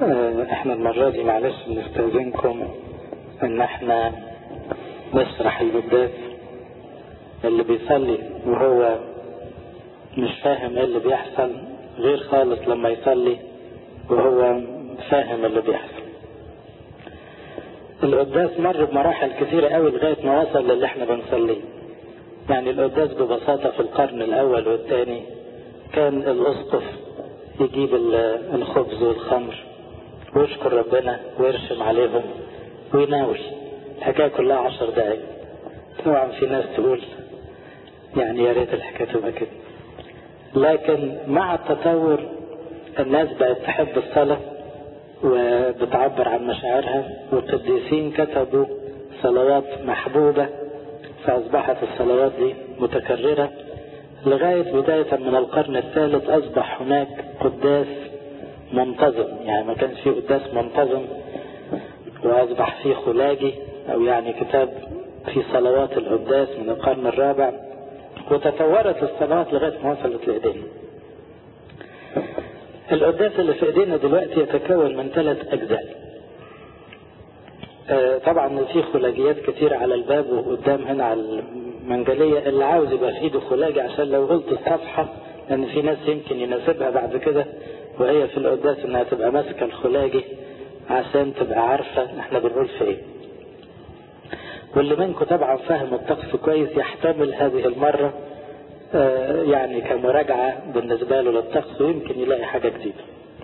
احنا المرة دي معلش بنستأذنكم ان احنا نشرح القداس اللي بيصلي وهو مش فاهم ايه اللي بيحصل غير خالص لما يصلي وهو فاهم اللي بيحصل القداس مر بمراحل كثيرة قوي لغاية ما وصل للي احنا بنصليه يعني القداس ببساطة في القرن الأول والثاني كان الأسقف يجيب الخبز والخمر ويشكر ربنا ويرشم عليهم ويناول الحكاية كلها عشر دقايق طبعا في ناس تقول يعني يا ريت الحكاية تبقى كده لكن مع التطور الناس بقت تحب الصلاة وبتعبر عن مشاعرها والقديسين كتبوا صلوات محبوبة فأصبحت الصلوات دي متكررة لغاية بداية من القرن الثالث أصبح هناك قداس منتظم يعني ما كانش فيه قداس منتظم وأصبح فيه خلاجي أو يعني كتاب في صلوات القداس من القرن الرابع وتطورت الصلوات لغاية ما وصلت لإيدينا القداس اللي في ايدينا دلوقتي يتكون من ثلاث اجزاء آه طبعا في خلاجيات كتير على الباب وقدام هنا على المنجلية اللي عاوز يبقى في ايده خلاجي عشان لو غلط الصفحة لان في ناس يمكن يناسبها بعد كده وهي في القداس انها تبقى ماسكة الخلاجي عشان تبقى عارفة احنا بنقول في ايه واللي منكم طبعا فاهم الطقس كويس يحتمل هذه المرة يعني كمراجعة بالنسبة له للطقس ويمكن يلاقي حاجة جديدة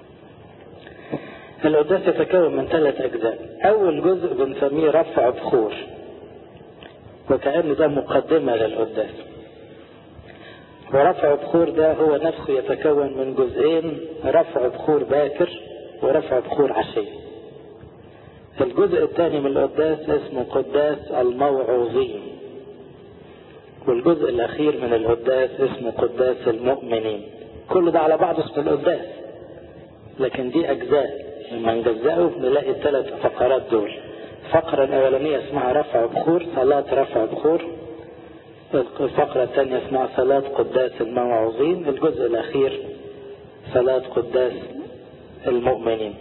القداس يتكون من ثلاث أجزاء أول جزء بنسميه رفع بخور وكأن ده مقدمة للقداس ورفع بخور ده هو نفسه يتكون من جزئين رفع بخور باكر ورفع بخور عشية الجزء الثاني من القداس اسمه قداس الموعوظين والجزء الأخير من القداس اسمه قداس المؤمنين كل ده على بعضه اسمه القداس لكن دي أجزاء لما نجزأه نلاقي الثلاث فقرات دول الفقرة الأولانية اسمها رفع بخور صلاة رفع بخور الفقرة الثانية اسمها صلاة قداس الموعوظين الجزء الأخير صلاة قداس المؤمنين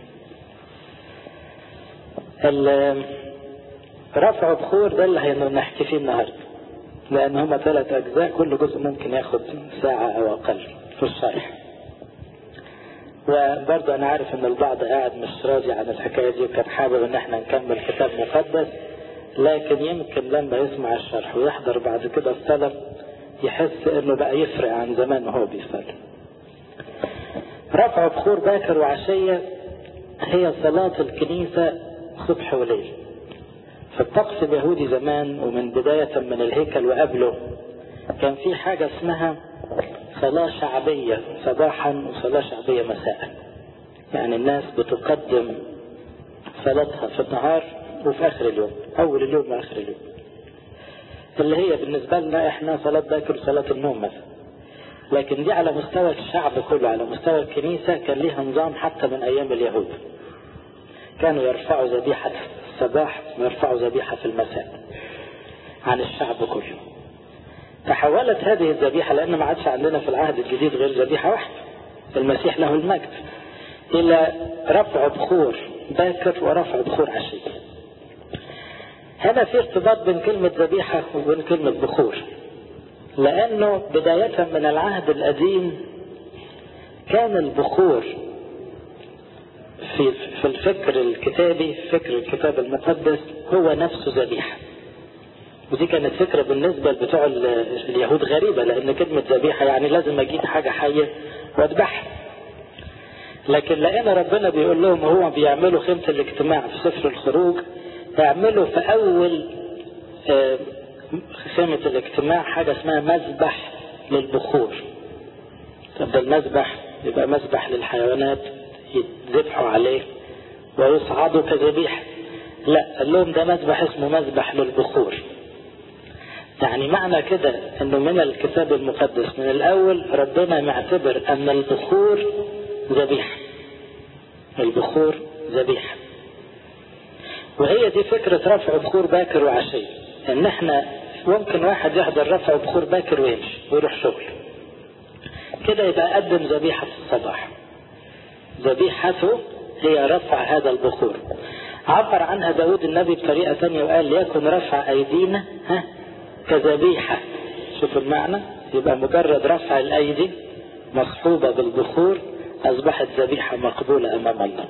رفع بخور ده اللي هنحكي فيه النهارده لان هما ثلاث اجزاء كل جزء ممكن ياخد ساعة او اقل في الشرح وبرضه انا عارف ان البعض قاعد مش راضي عن الحكاية دي وكان حابب ان احنا نكمل كتاب مقدس لكن يمكن لما يسمع الشرح ويحضر بعد كده الصلاة يحس انه بقى يفرق عن زمان وهو بيصلي رفع بخور باكر وعشية هي صلاة الكنيسة صبح وليل في الطقس اليهودي زمان ومن بداية من الهيكل وقبله كان في حاجة اسمها صلاة شعبية صباحا وصلاة شعبية مساء يعني الناس بتقدم صلاتها في النهار وفي آخر اليوم أول اليوم وآخر اليوم اللي هي بالنسبة لنا احنا صلاة باكر وصلاة النوم مثلا لكن دي على مستوى الشعب كله على مستوى الكنيسة كان ليها نظام حتى من أيام اليهود كانوا يرفعوا ذبيحة الصباح ويرفعوا ذبيحة في المساء عن الشعب كله تحولت هذه الذبيحة لأن ما عادش عندنا في العهد الجديد غير ذبيحة واحدة المسيح له المجد إلى رفع بخور باكر ورفع بخور عشي هذا في ارتباط بين كلمة ذبيحة وبين كلمة بخور لأنه بداية من العهد القديم كان البخور في في الفكر الكتابي فكر الكتاب المقدس هو نفسه ذبيحة ودي كانت فكرة بالنسبة لبتوع اليهود غريبة لأن كلمة ذبيحة يعني لازم أجيب حاجة حية وأذبحها لكن لقينا ربنا بيقول لهم هو بيعملوا خيمة الاجتماع في سفر الخروج اعملوا في أول خيمة الاجتماع حاجة اسمها مذبح للبخور طب ده المذبح يبقى مذبح للحيوانات يذبحوا عليه ويصعدوا كذبيحة لا قال لهم ده مذبح اسمه مذبح للبخور يعني معنى كده انه من الكتاب المقدس من الاول ربنا معتبر ان البخور ذبيحة البخور ذبيحة وهي دي فكرة رفع بخور باكر وعشية ان احنا ممكن واحد يحضر رفع بخور باكر ويمشي ويروح شغل كده يبقى قدم ذبيحة في الصباح ذبيحته هي رفع هذا البخور عبر عنها داود النبي بطريقة ثانية وقال ليكن رفع أيدينا ها كذبيحة شوف المعنى يبقى مجرد رفع الأيدي مصحوبة بالبخور أصبحت ذبيحة مقبولة أمام الله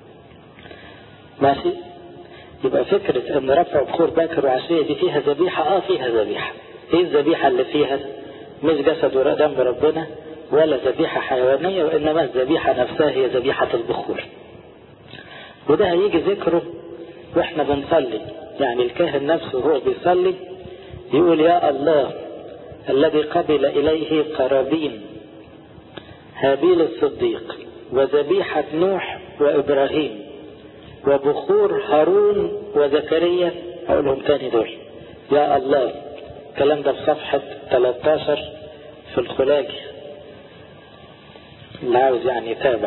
ماشي يبقى فكرة ان رفع بخور باكر وعشية دي فيها ذبيحة اه فيها ذبيحة ايه الذبيحة اللي فيها مش جسد ودم ربنا ولا ذبيحة حيوانية وانما الذبيحة نفسها هي ذبيحة البخور وده هيجي ذكره واحنا بنصلي يعني الكاهن نفسه وهو بيصلي يقول يا الله الذي قبل اليه قرابين هابيل الصديق وذبيحة نوح وابراهيم وبخور هارون وزكريا اقولهم تاني دول يا الله الكلام ده في صفحة 13 في الخلاجي اللي عاوز يعني يتابع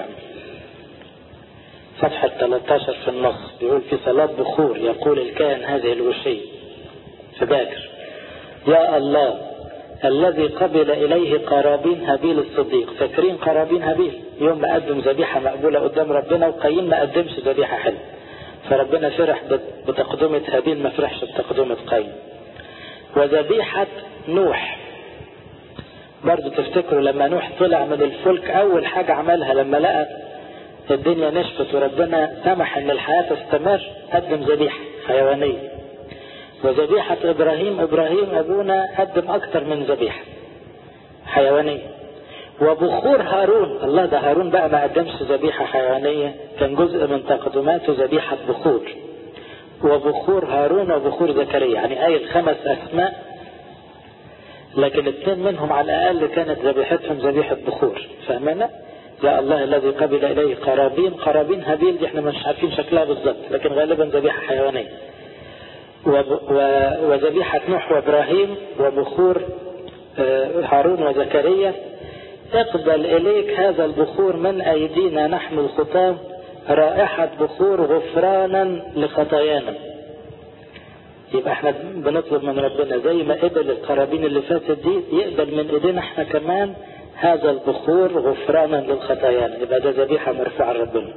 صفحة 13 في النص بيقول في صلاة بخور يقول الكاهن هذه الوشية في باكر يا الله الذي قبل إليه قرابين هابيل الصديق فاكرين قرابين هابيل يوم ما قدم ذبيحة مقبولة قدام ربنا وقايين ما قدمش ذبيحة حلوة فربنا فرح بتقدمة هابيل ما فرحش بتقدمة قايين وذبيحة نوح برضو تفتكروا لما نوح طلع من الفلك أول حاجة عملها لما لقى الدنيا نشفت وربنا سمح ان الحياة تستمر قدم ذبيحة حيوانية وذبيحة إبراهيم إبراهيم أبونا قدم أكتر من ذبيحة حيوانية وبخور هارون الله ده هارون بقى ما قدمش ذبيحة حيوانية كان جزء من تقدماته ذبيحة بخور وبخور هارون وبخور زكريا يعني قايل خمس أسماء لكن اثنين منهم على الأقل كانت ذبيحتهم ذبيحة بخور فاهمنا؟ يا الله الذي قبل إليه قرابين قرابين هابيل دي احنا مش عارفين شكلها بالظبط لكن غالبا ذبيحة حيوانية وذبيحة نوح وإبراهيم وبخور هارون وزكريا اقبل إليك هذا البخور من أيدينا نحن الخطاة رائحة بخور غفرانا لخطايانا يبقى احنا بنطلب من ربنا زي ما قبل القرابين اللي فاتت دي يقبل من ايدينا احنا كمان هذا البخور غفرانا للخطايانا يبقى ده ذبيحة مرفوعة لربنا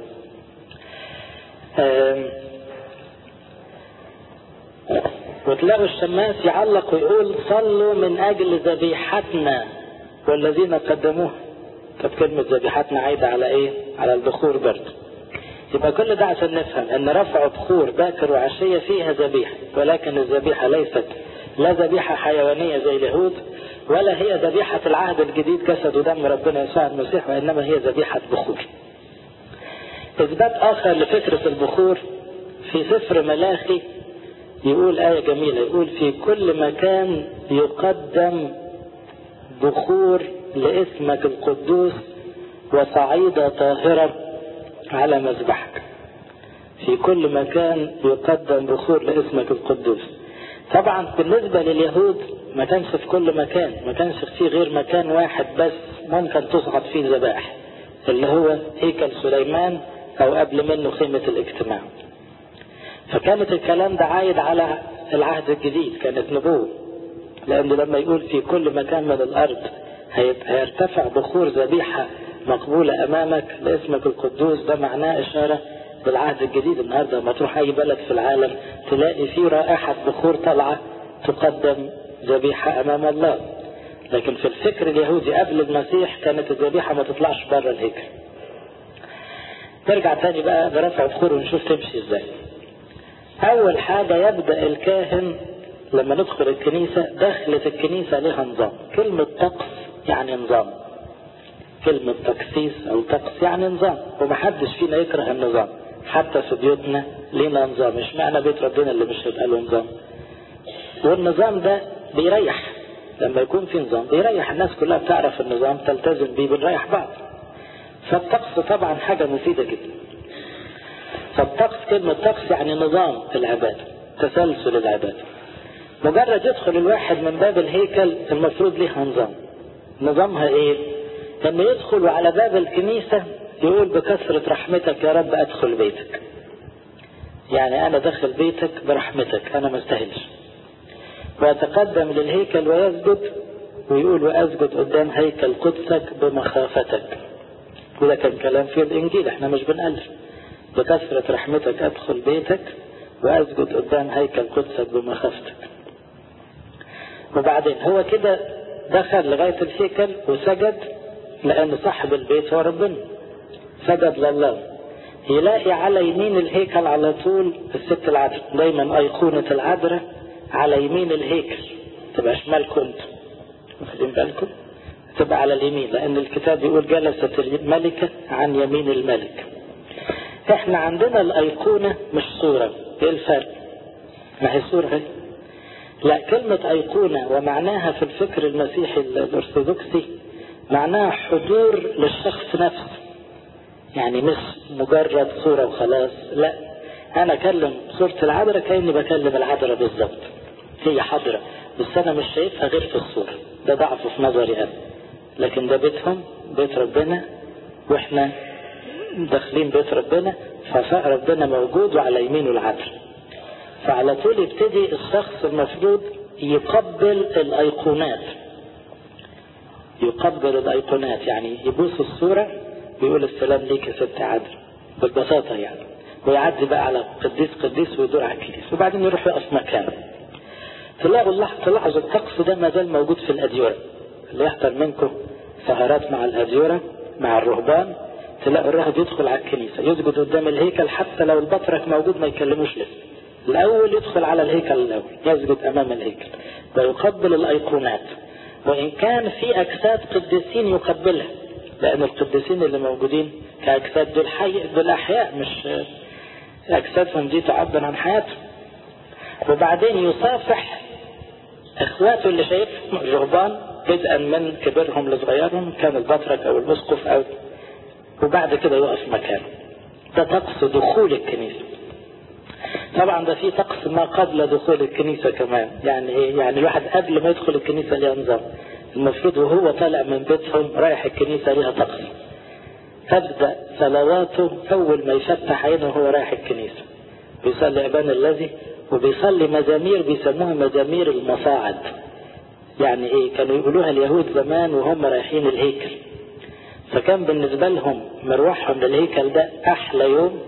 وتلاقوا الشماس يعلق ويقول صلوا من أجل ذبيحتنا والذين قدموها طب كلمة ذبيحتنا عايدة على إيه؟ على البخور برضه يبقى كل ده عشان نفهم ان رفع بخور باكر وعشية فيها ذبيحة ولكن الذبيحة ليست لا ذبيحة حيوانية زي اليهود ولا هي ذبيحة العهد الجديد جسد ودم ربنا يسوع المسيح وإنما هي ذبيحة بخور إثبات آخر لفكرة البخور في سفر ملاخي يقول آية جميلة يقول في كل مكان يقدم بخور لاسمك القدوس وصعيدة طاهرة على مذبحك في كل مكان يقدم بخور لاسمك القدوس طبعا بالنسبة لليهود ما كانش في كل مكان ما كانش فيه غير مكان واحد بس ممكن تصعد فيه ذبائح اللي هو هيكل سليمان او قبل منه خيمة الاجتماع فكانت الكلام ده عايد على العهد الجديد كانت نبوة لأنه لما يقول في كل مكان من الأرض هيرتفع بخور ذبيحة مقبولة أمامك لاسمك القدوس ده معناه إشارة بالعهد الجديد النهارده لما تروح أي بلد في العالم تلاقي فيه رائحة بخور طالعة تقدم ذبيحة أمام الله لكن في الفكر اليهودي قبل المسيح كانت الذبيحة ما تطلعش بره الهيكل نرجع تاني بقى برفع بخور ونشوف تمشي ازاي أول حاجة يبدأ الكاهن لما ندخل الكنيسة دخلة الكنيسة لها نظام كلمة طقس يعني نظام كلمة تقسيس أو طقس يعني نظام ومحدش فينا يكره النظام حتى في بيوتنا لينا نظام مش معنى بيت ربنا اللي مش هيبقى له نظام والنظام ده بيريح لما يكون في نظام بيريح الناس كلها بتعرف النظام تلتزم بيه بنريح بعض فالطقس طبعا حاجة مفيدة جدا فالطقس كلمة طقس يعني نظام في العبادة تسلسل العبادة مجرد يدخل الواحد من باب الهيكل المفروض ليها نظام نظامها ايه لما يدخل على باب الكنيسة يقول بكثرة رحمتك يا رب ادخل بيتك يعني انا داخل بيتك برحمتك انا ما استاهلش ويتقدم للهيكل ويسجد ويقول واسجد قدام هيكل قدسك بمخافتك وده كان كلام في الانجيل احنا مش بنألف بكثرة رحمتك أدخل بيتك وأسجد قدام هيكل قدسك بمخافتك وبعدين هو كده دخل لغاية الهيكل وسجد لأن صاحب البيت هو ربنا سجد لله يلاقي على يمين الهيكل على طول الست العذراء دايما أيقونة العذراء على يمين الهيكل تبقى شمالكم انتم واخدين بالكم تبقى على اليمين لأن الكتاب يقول جلست الملكة عن يمين الملك احنا عندنا الأيقونة مش صورة ايه الفرق ما هي صورة هي لا كلمة أيقونة ومعناها في الفكر المسيحي الأرثوذكسي معناها حضور للشخص نفسه يعني مش مجرد صورة وخلاص لا أنا أكلم صورة العذراء كأني بكلم العذراء بالظبط هي حاضرة بس أنا مش شايفها غير في الصورة ده ضعف في نظري أنا لكن ده بيتهم بيت ربنا وإحنا داخلين بيت ربنا ففاء ربنا موجود وعلى يمينه العدل فعلى طول يبتدي الشخص المفروض يقبل الايقونات يقبل الايقونات يعني يبوس الصورة ويقول السلام ليك يا ست عدل بالبساطة يعني ويعدي بقى على قديس قديس ويدور على الكنيسة وبعدين يروح يقف مكانه تلاقوا الله تلاحظوا الطقس ده ما زال موجود في الأديرة اللي يحضر منكم سهرات مع الأديرة مع الرهبان تلاقوا الراهب يدخل على الكنيسة يسجد قدام الهيكل حتى لو البطرك موجود ما يكلموش لسه الأول يدخل على الهيكل الأول يسجد أمام الهيكل ويقبل الأيقونات وإن كان في أجساد قديسين يقبلها لأن القديسين اللي موجودين كأجساد دول حي دول أحياء مش أجسادهم دي تعبر عن حياتهم وبعدين يصافح إخواته اللي شايفهم الرهبان بدءا من كبرهم لصغيرهم كان البطرك أو الأسقف أو وبعد كده يقف مكانه ده طقس دخول الكنيسة طبعا ده في طقس ما قبل دخول الكنيسة كمان يعني ايه يعني الواحد قبل ما يدخل الكنيسة ليها نظام المفروض وهو طالع من بيتهم رايح الكنيسة ليها طقس تبدأ صلواته أول ما يفتح عينه وهو رايح الكنيسة بيصلي أبان الذي وبيصلي مزامير بيسموها مزامير المصاعد يعني ايه كانوا يقولوها اليهود زمان وهم رايحين الهيكل فكان بالنسبة لهم مروحهم للهيكل ده أحلى يوم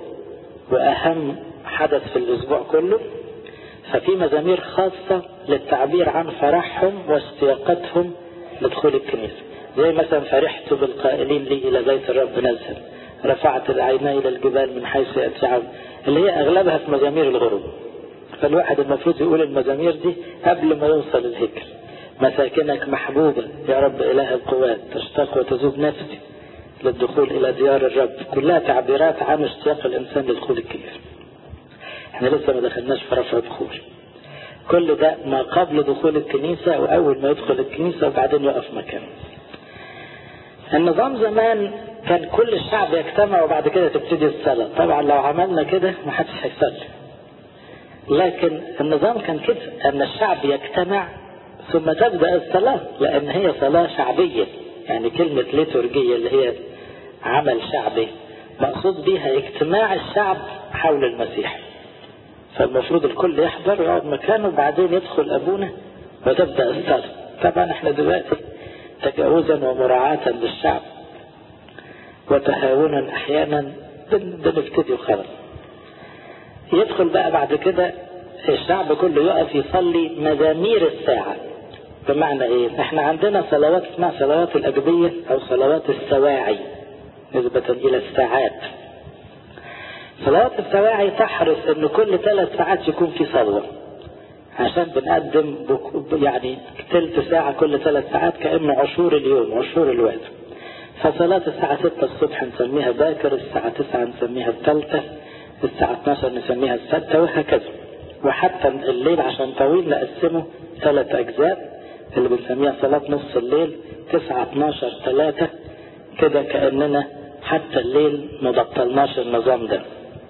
وأهم حدث في الأسبوع كله ففي مزامير خاصة للتعبير عن فرحهم واشتياقتهم لدخول الكنيسة زي مثلا فرحت بالقائلين لي إلى بيت الرب نزل رفعت العينين إلى الجبال من حيث يأتي عبد اللي هي أغلبها في مزامير الغروب فالواحد المفروض يقول المزامير دي قبل ما يوصل الهيكل مساكنك محبوبة يا رب إله القوات تشتاق وتذوب نفسي للدخول إلى ديار الرب كلها تعبيرات عن اشتياق الإنسان لدخول الكنيسة احنا لسه ما دخلناش في رفع دخول كل ده ما قبل دخول الكنيسة وأول ما يدخل الكنيسة وبعدين يقف مكانه النظام زمان كان كل الشعب يجتمع وبعد كده تبتدي الصلاة طبعا لو عملنا كده ما حدش هيصلي لكن النظام كان كده أن الشعب يجتمع ثم تبدأ الصلاة لأن هي صلاة شعبية يعني كلمة ليتورجية اللي هي عمل شعبي مقصود بها اجتماع الشعب حول المسيح فالمفروض الكل يحضر ويقعد مكانه وبعدين يدخل أبونا وتبدأ الصلاة طبعا احنا دلوقتي تجاوزا ومراعاة للشعب وتهاونا أحيانا بنبتدي وخلاص يدخل بقى بعد كده الشعب كله يقف يصلي مزامير الساعة بمعنى ايه احنا عندنا صلوات اسمها صلوات الأجبية او صلوات السواعي نسبة الى الساعات صلوات السواعي تحرص ان كل ثلاث ساعات يكون في صلوة عشان بنقدم يعني تلت ساعة كل ثلاث ساعات كأنه عشور اليوم عشور الوقت فصلاة الساعة 6 الصبح نسميها باكر الساعة 9 نسميها الثالثة الساعة 12 نسميها السادسة وهكذا وحتى الليل عشان طويل نقسمه ثلاث أجزاء اللي بنسميها صلاة نص الليل 9 12 3 كده كأننا حتى الليل ما بطلناش النظام ده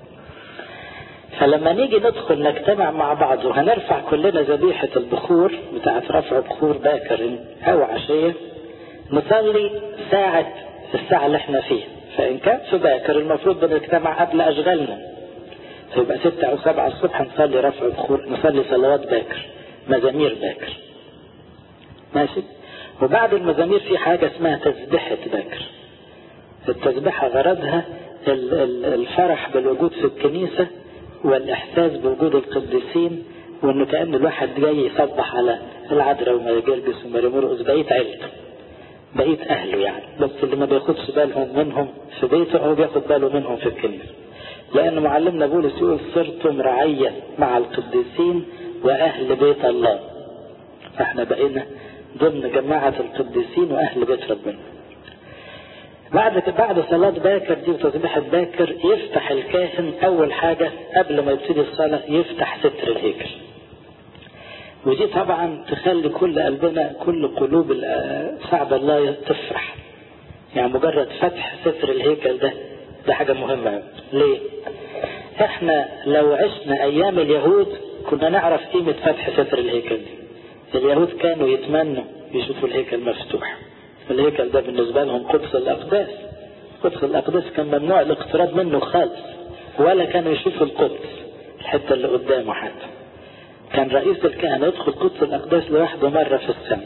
فلما نيجي ندخل نجتمع مع بعض وهنرفع كلنا ذبيحة البخور بتاعت رفع بخور باكر أو عشية نصلي ساعة الساعة اللي احنا فيها فإن كان في باكر المفروض بنجتمع قبل أشغالنا فيبقى ستة أو سبعة الصبح نصلي رفع بخور نصلي صلوات باكر مزامير باكر ماشي وبعد المزامير في حاجة اسمها تسبحة باكر التسبحة غرضها الفرح بالوجود في الكنيسة والإحساس بوجود القديسين وإنه كأن الواحد جاي يصبح على العذراء وما جرجس وما مرقس بقية عيلته بقية أهله يعني بس اللي ما بياخدش بالهم منهم في بيته أو بياخد باله منهم في الكنيسة لأن معلمنا بولس يقول صرتم رعية مع القديسين وأهل بيت الله فاحنا بقينا ضمن جماعة القديسين وأهل بيت ربنا بعد بعد صلاة باكر دي وتسبيحة باكر يفتح الكاهن أول حاجة قبل ما يبتدي الصلاة يفتح ستر الهيكل ودي طبعا تخلي كل قلبنا كل قلوب شعب الله تفرح يعني مجرد فتح ستر الهيكل ده ده حاجة مهمة ليه؟ احنا لو عشنا ايام اليهود كنا نعرف قيمة فتح ستر الهيكل دي اليهود كانوا يتمنوا يشوفوا الهيكل مفتوح الهيكل ده بالنسبة لهم قدس الأقداس قدس الأقداس كان ممنوع الاقتراب منه خالص ولا كانوا يشوفوا القدس الحتة اللي قدامه حتى كان رئيس الكهنة يدخل قدس الأقداس لوحده مرة في السنة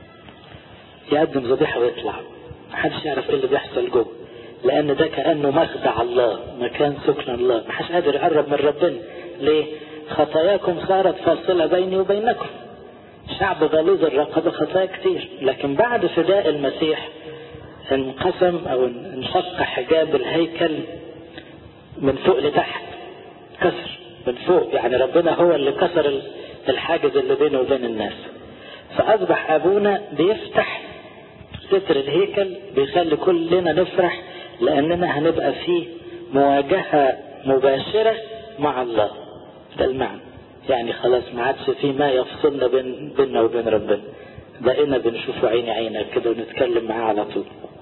يقدم ذبيحة ويطلع محدش يعرف ايه اللي بيحصل جوه لأن ده كأنه مخدع الله مكان سكن الله محدش قادر يقرب من ربنا ليه؟ خطاياكم صارت فاصلة بيني وبينكم شعب غليظ الرقبة خطايا كتير لكن بعد فداء المسيح انقسم او انشق حجاب الهيكل من فوق لتحت كسر من فوق يعني ربنا هو اللي كسر الحاجز اللي بينه وبين الناس فأصبح أبونا بيفتح ستر الهيكل بيخلي كلنا نفرح لأننا هنبقى في مواجهة مباشرة مع الله ده المعنى يعني خلاص ما عادش في ما يفصلنا بين بيننا وبين ربنا بقينا بنشوفه عيني عينك كده ونتكلم معاه على طول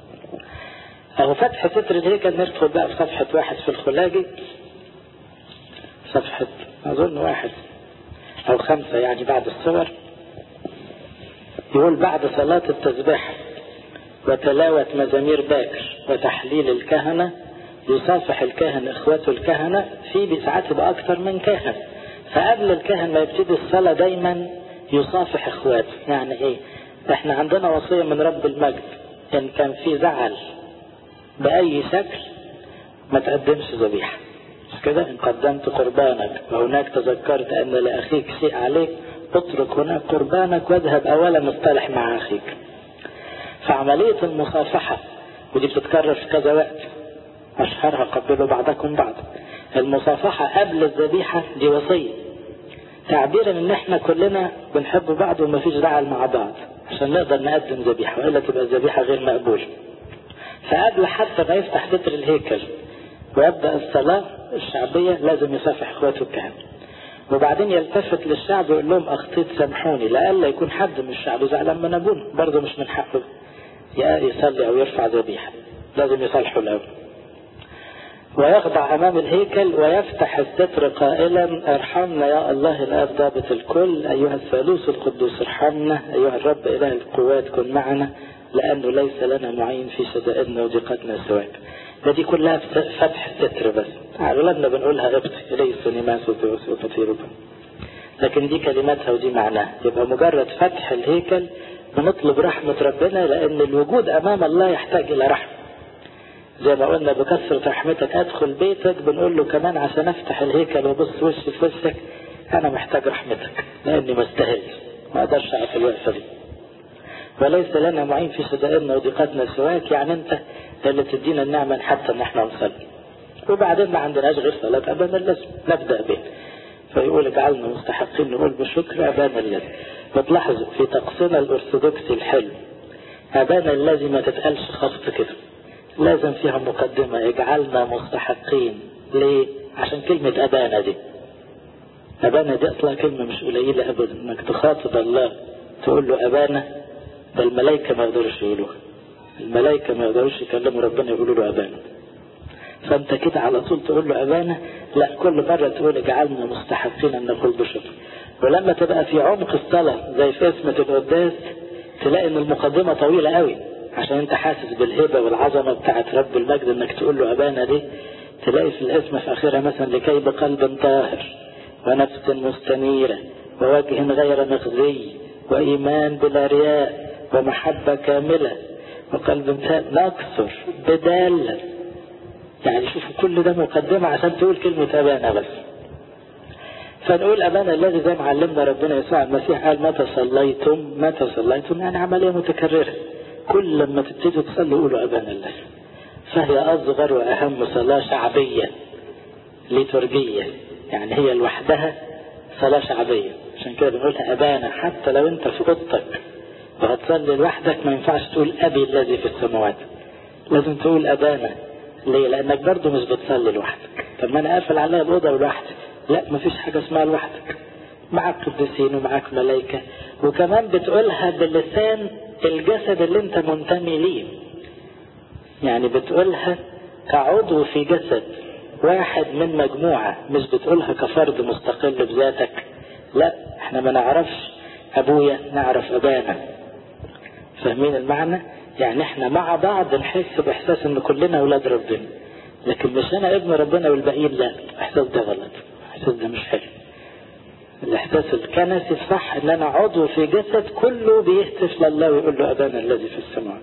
اهو فتح ستر الهيكل ندخل بقى في صفحة واحد في الخلاجي صفحة أظن واحد أو خمسة يعني بعد الصور يقول بعد صلاة التسبيح وتلاوة مزامير باكر وتحليل الكهنة يصافح الكاهن إخوته الكهنة في ساعات يبقى أكثر من كاهن فقبل الكاهن ما يبتدي الصلاة دايما يصافح إخواته يعني إيه إحنا عندنا وصية من رب المجد إن كان في زعل بأي شكل ما تقدمش ذبيحة كده إن قدمت قربانك وهناك تذكرت أن لأخيك شيء عليك اترك هناك قربانك واذهب أولا اصطلح مع أخيك فعملية المصافحة ودي بتتكرر في كذا وقت أشهرها قبلوا بعضكم بعض المصافحة قبل الذبيحة دي وصية تعبيرا ان احنا كلنا بنحب بعض ومفيش زعل مع بعض عشان نقدر نقدم ذبيحة والا تبقى الذبيحة غير مقبولة فقبل حتى ما يفتح ستر الهيكل ويبدأ الصلاة الشعبية لازم يصافح اخواته الكهنة وبعدين يلتفت للشعب ويقول لهم اخطيت سامحوني لألا يكون حد من الشعب زعلان من ابونا برضه مش من حقه يصلي او يرفع ذبيحة لازم يصالحوا الاول ويخضع أمام الهيكل ويفتح الستر قائلا ارحمنا يا الله الآب ضابط الكل أيها الثالوث القدوس ارحمنا أيها الرب إله القوات كن معنا لأنه ليس لنا معين في شدائدنا وضيقتنا سواك ده دي كلها فتح ستر بس أغلبنا بنقولها ابت إليس نماس وتطير لكن دي كلماتها ودي معناها يبقى مجرد فتح الهيكل بنطلب رحمة ربنا لأن الوجود أمام الله يحتاج إلى رحمة زي ما قلنا بكثرة رحمتك ادخل بيتك بنقول له كمان عشان افتح الهيكل وابص وشي في وشك انا محتاج رحمتك لاني ما استاهلش ما اقدرش اعرف الوقفه دي وليس لنا معين في شدائدنا وضيقاتنا سواك يعني انت اللي تدينا النعمه حتى ان احنا نصلي وبعدين ما عندناش غير صلاه ابانا الذي نبدا به فيقول اجعلنا مستحقين نقول بشكر ابانا الذي بتلاحظوا في طقسنا الارثوذكسي الحلو ابانا الذي ما تتقالش خفض كده لازم فيها مقدمة اجعلنا مستحقين ليه عشان كلمة أبانا دي أبانا دي أصلا كلمة مش قليلة أبدا إنك تخاطب الله تقول له أبانا ده الملائكة ما يقدروش يقولوها الملائكة ما يقدروش يكلموا ربنا يقولوا له أبانا فأنت كده على طول تقول له أبانا لا كل مرة تقول اجعلنا مستحقين أن نقول بشكر ولما تبقى في عمق الصلاة زي في اسمة القداس تلاقي إن المقدمة طويلة قوي عشان انت حاسس بالهبة والعظمة بتاعت رب المجد انك تقول له ابانا دي تلاقي في الاسم في اخرها مثلا لكي بقلب طاهر ونفس مستنيرة ووجه غير مخزي وايمان بلا رياء ومحبة كاملة وقلب نكسر بدالة يعني شوفوا كل ده مقدمة عشان تقول كلمة أبانا بس فنقول أبانا الذي زي ما علمنا ربنا يسوع المسيح قال متى صليتم متى صليتم يعني عملية متكررة كل لما تبتدوا تصلوا قولوا أبانا الذي فهي أصغر وأهم صلاة شعبية ليتورجية يعني هي لوحدها صلاة شعبية عشان كده بنقولها أبانا حتى لو أنت في أوضتك وهتصلي لوحدك ما ينفعش تقول أبي الذي في السماوات لازم تقول أبانا ليه؟ لأنك برضه مش بتصلي لوحدك طب ما أنا قافل عليا الأوضة لوحدي لا مفيش حاجة اسمها لوحدك معك قديسين ومعك ملائكة وكمان بتقولها بلسان الجسد اللي انت منتمي ليه يعني بتقولها كعضو في جسد واحد من مجموعة مش بتقولها كفرد مستقل بذاتك لا احنا ما نعرفش ابويا نعرف ابانا فاهمين المعنى يعني احنا مع بعض نحس باحساس ان كلنا اولاد ربنا لكن مش انا ابن ربنا والباقيين لا الاحساس ده غلط الاحساس ده مش حلو الاحساس الكنسي الصح ان انا عضو في جسد كله بيهتف لله ويقول له ابانا الذي في السماوات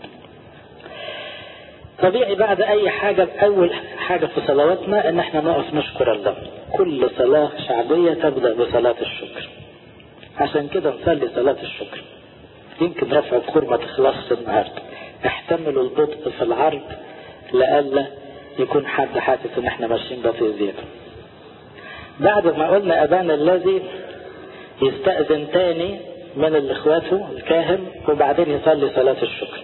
طبيعي بعد اي حاجة اول حاجة في صلواتنا ان احنا نقف نشكر الله كل صلاة شعبية تبدأ بصلاة الشكر عشان كده نصلي صلاة الشكر يمكن رفع الخور ما تخلصش النهاردة احتملوا البطء في العرض لألا يكون حد حاسس ان احنا ماشيين بطيء زيادة بعد ما قلنا ابانا الذي يستأذن تاني من الاخواته الكاهن وبعدين يصلي صلاة الشكر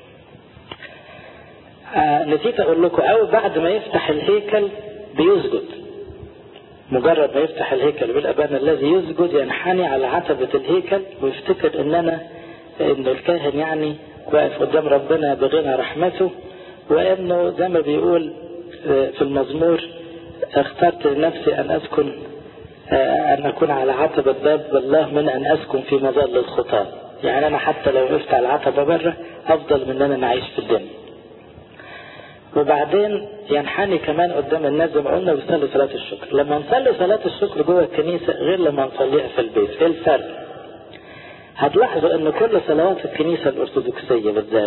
آه نسيت اقول لكم او بعد ما يفتح الهيكل بيسجد مجرد ما يفتح الهيكل بالابان الذي يسجد ينحني على عتبة الهيكل ويفتكر ان انا ان الكاهن يعني واقف قدام ربنا بغنى رحمته وانه زي ما بيقول في المزمور اخترت لنفسي ان اسكن ان اكون على عتبة باب الله من ان اسكن في مظل الخطاة يعني انا حتى لو وقفت على العتبة بره افضل من ان انا اعيش في الدنيا وبعدين ينحني كمان قدام الناس زي ما قلنا ويصلي صلاة الشكر لما نصلي صلاة الشكر جوه الكنيسة غير لما نصليها في البيت ايه الفرق هتلاحظوا ان كل صلوات الكنيسة الارثوذكسية بالذات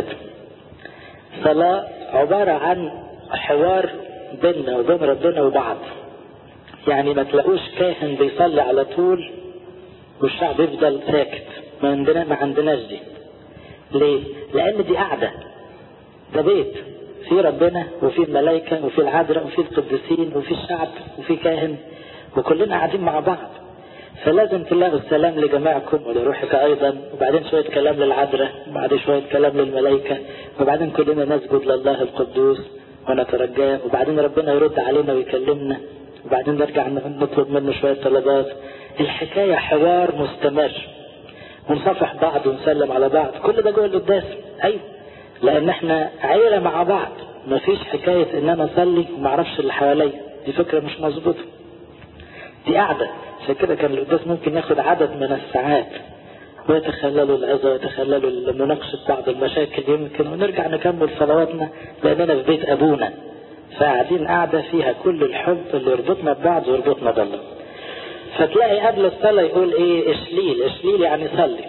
صلاة عبارة عن حوار بيننا وبين ربنا وبعض يعني ما تلاقوش كاهن بيصلي على طول والشعب يفضل ساكت ما عندنا ما عندناش دي ليه؟ لأن دي قاعدة ده بيت في ربنا وفي الملائكة وفي العذراء وفي القديسين وفي الشعب وفي كاهن وكلنا قاعدين مع بعض فلازم تلاقوا السلام لجماعكم ولروحك أيضا وبعدين شوية كلام للعذراء وبعدين شوية كلام للملائكة وبعدين كلنا نسجد لله القدوس ونترجاه وبعدين ربنا يرد علينا ويكلمنا وبعدين نرجع نطلب منه شوية طلبات الحكاية حوار مستمر ونصافح بعض ونسلم على بعض كل ده جوه القداس أيوه لان احنا عيلة مع بعض مفيش حكاية ان انا اصلي وما اعرفش اللي حواليا دي فكرة مش مظبوطة دي قاعدة عشان كده كان القداس ممكن ياخد عدد من الساعات ويتخللوا العظة ويتخللوا مناقشة بعض المشاكل يمكن ونرجع نكمل صلواتنا لاننا في بيت ابونا فقاعدين قاعدة فيها كل الحب اللي يربطنا ببعض ويربطنا بالله فتلاقي قبل الصلاة يقول ايه اشليل اشليل يعني صلي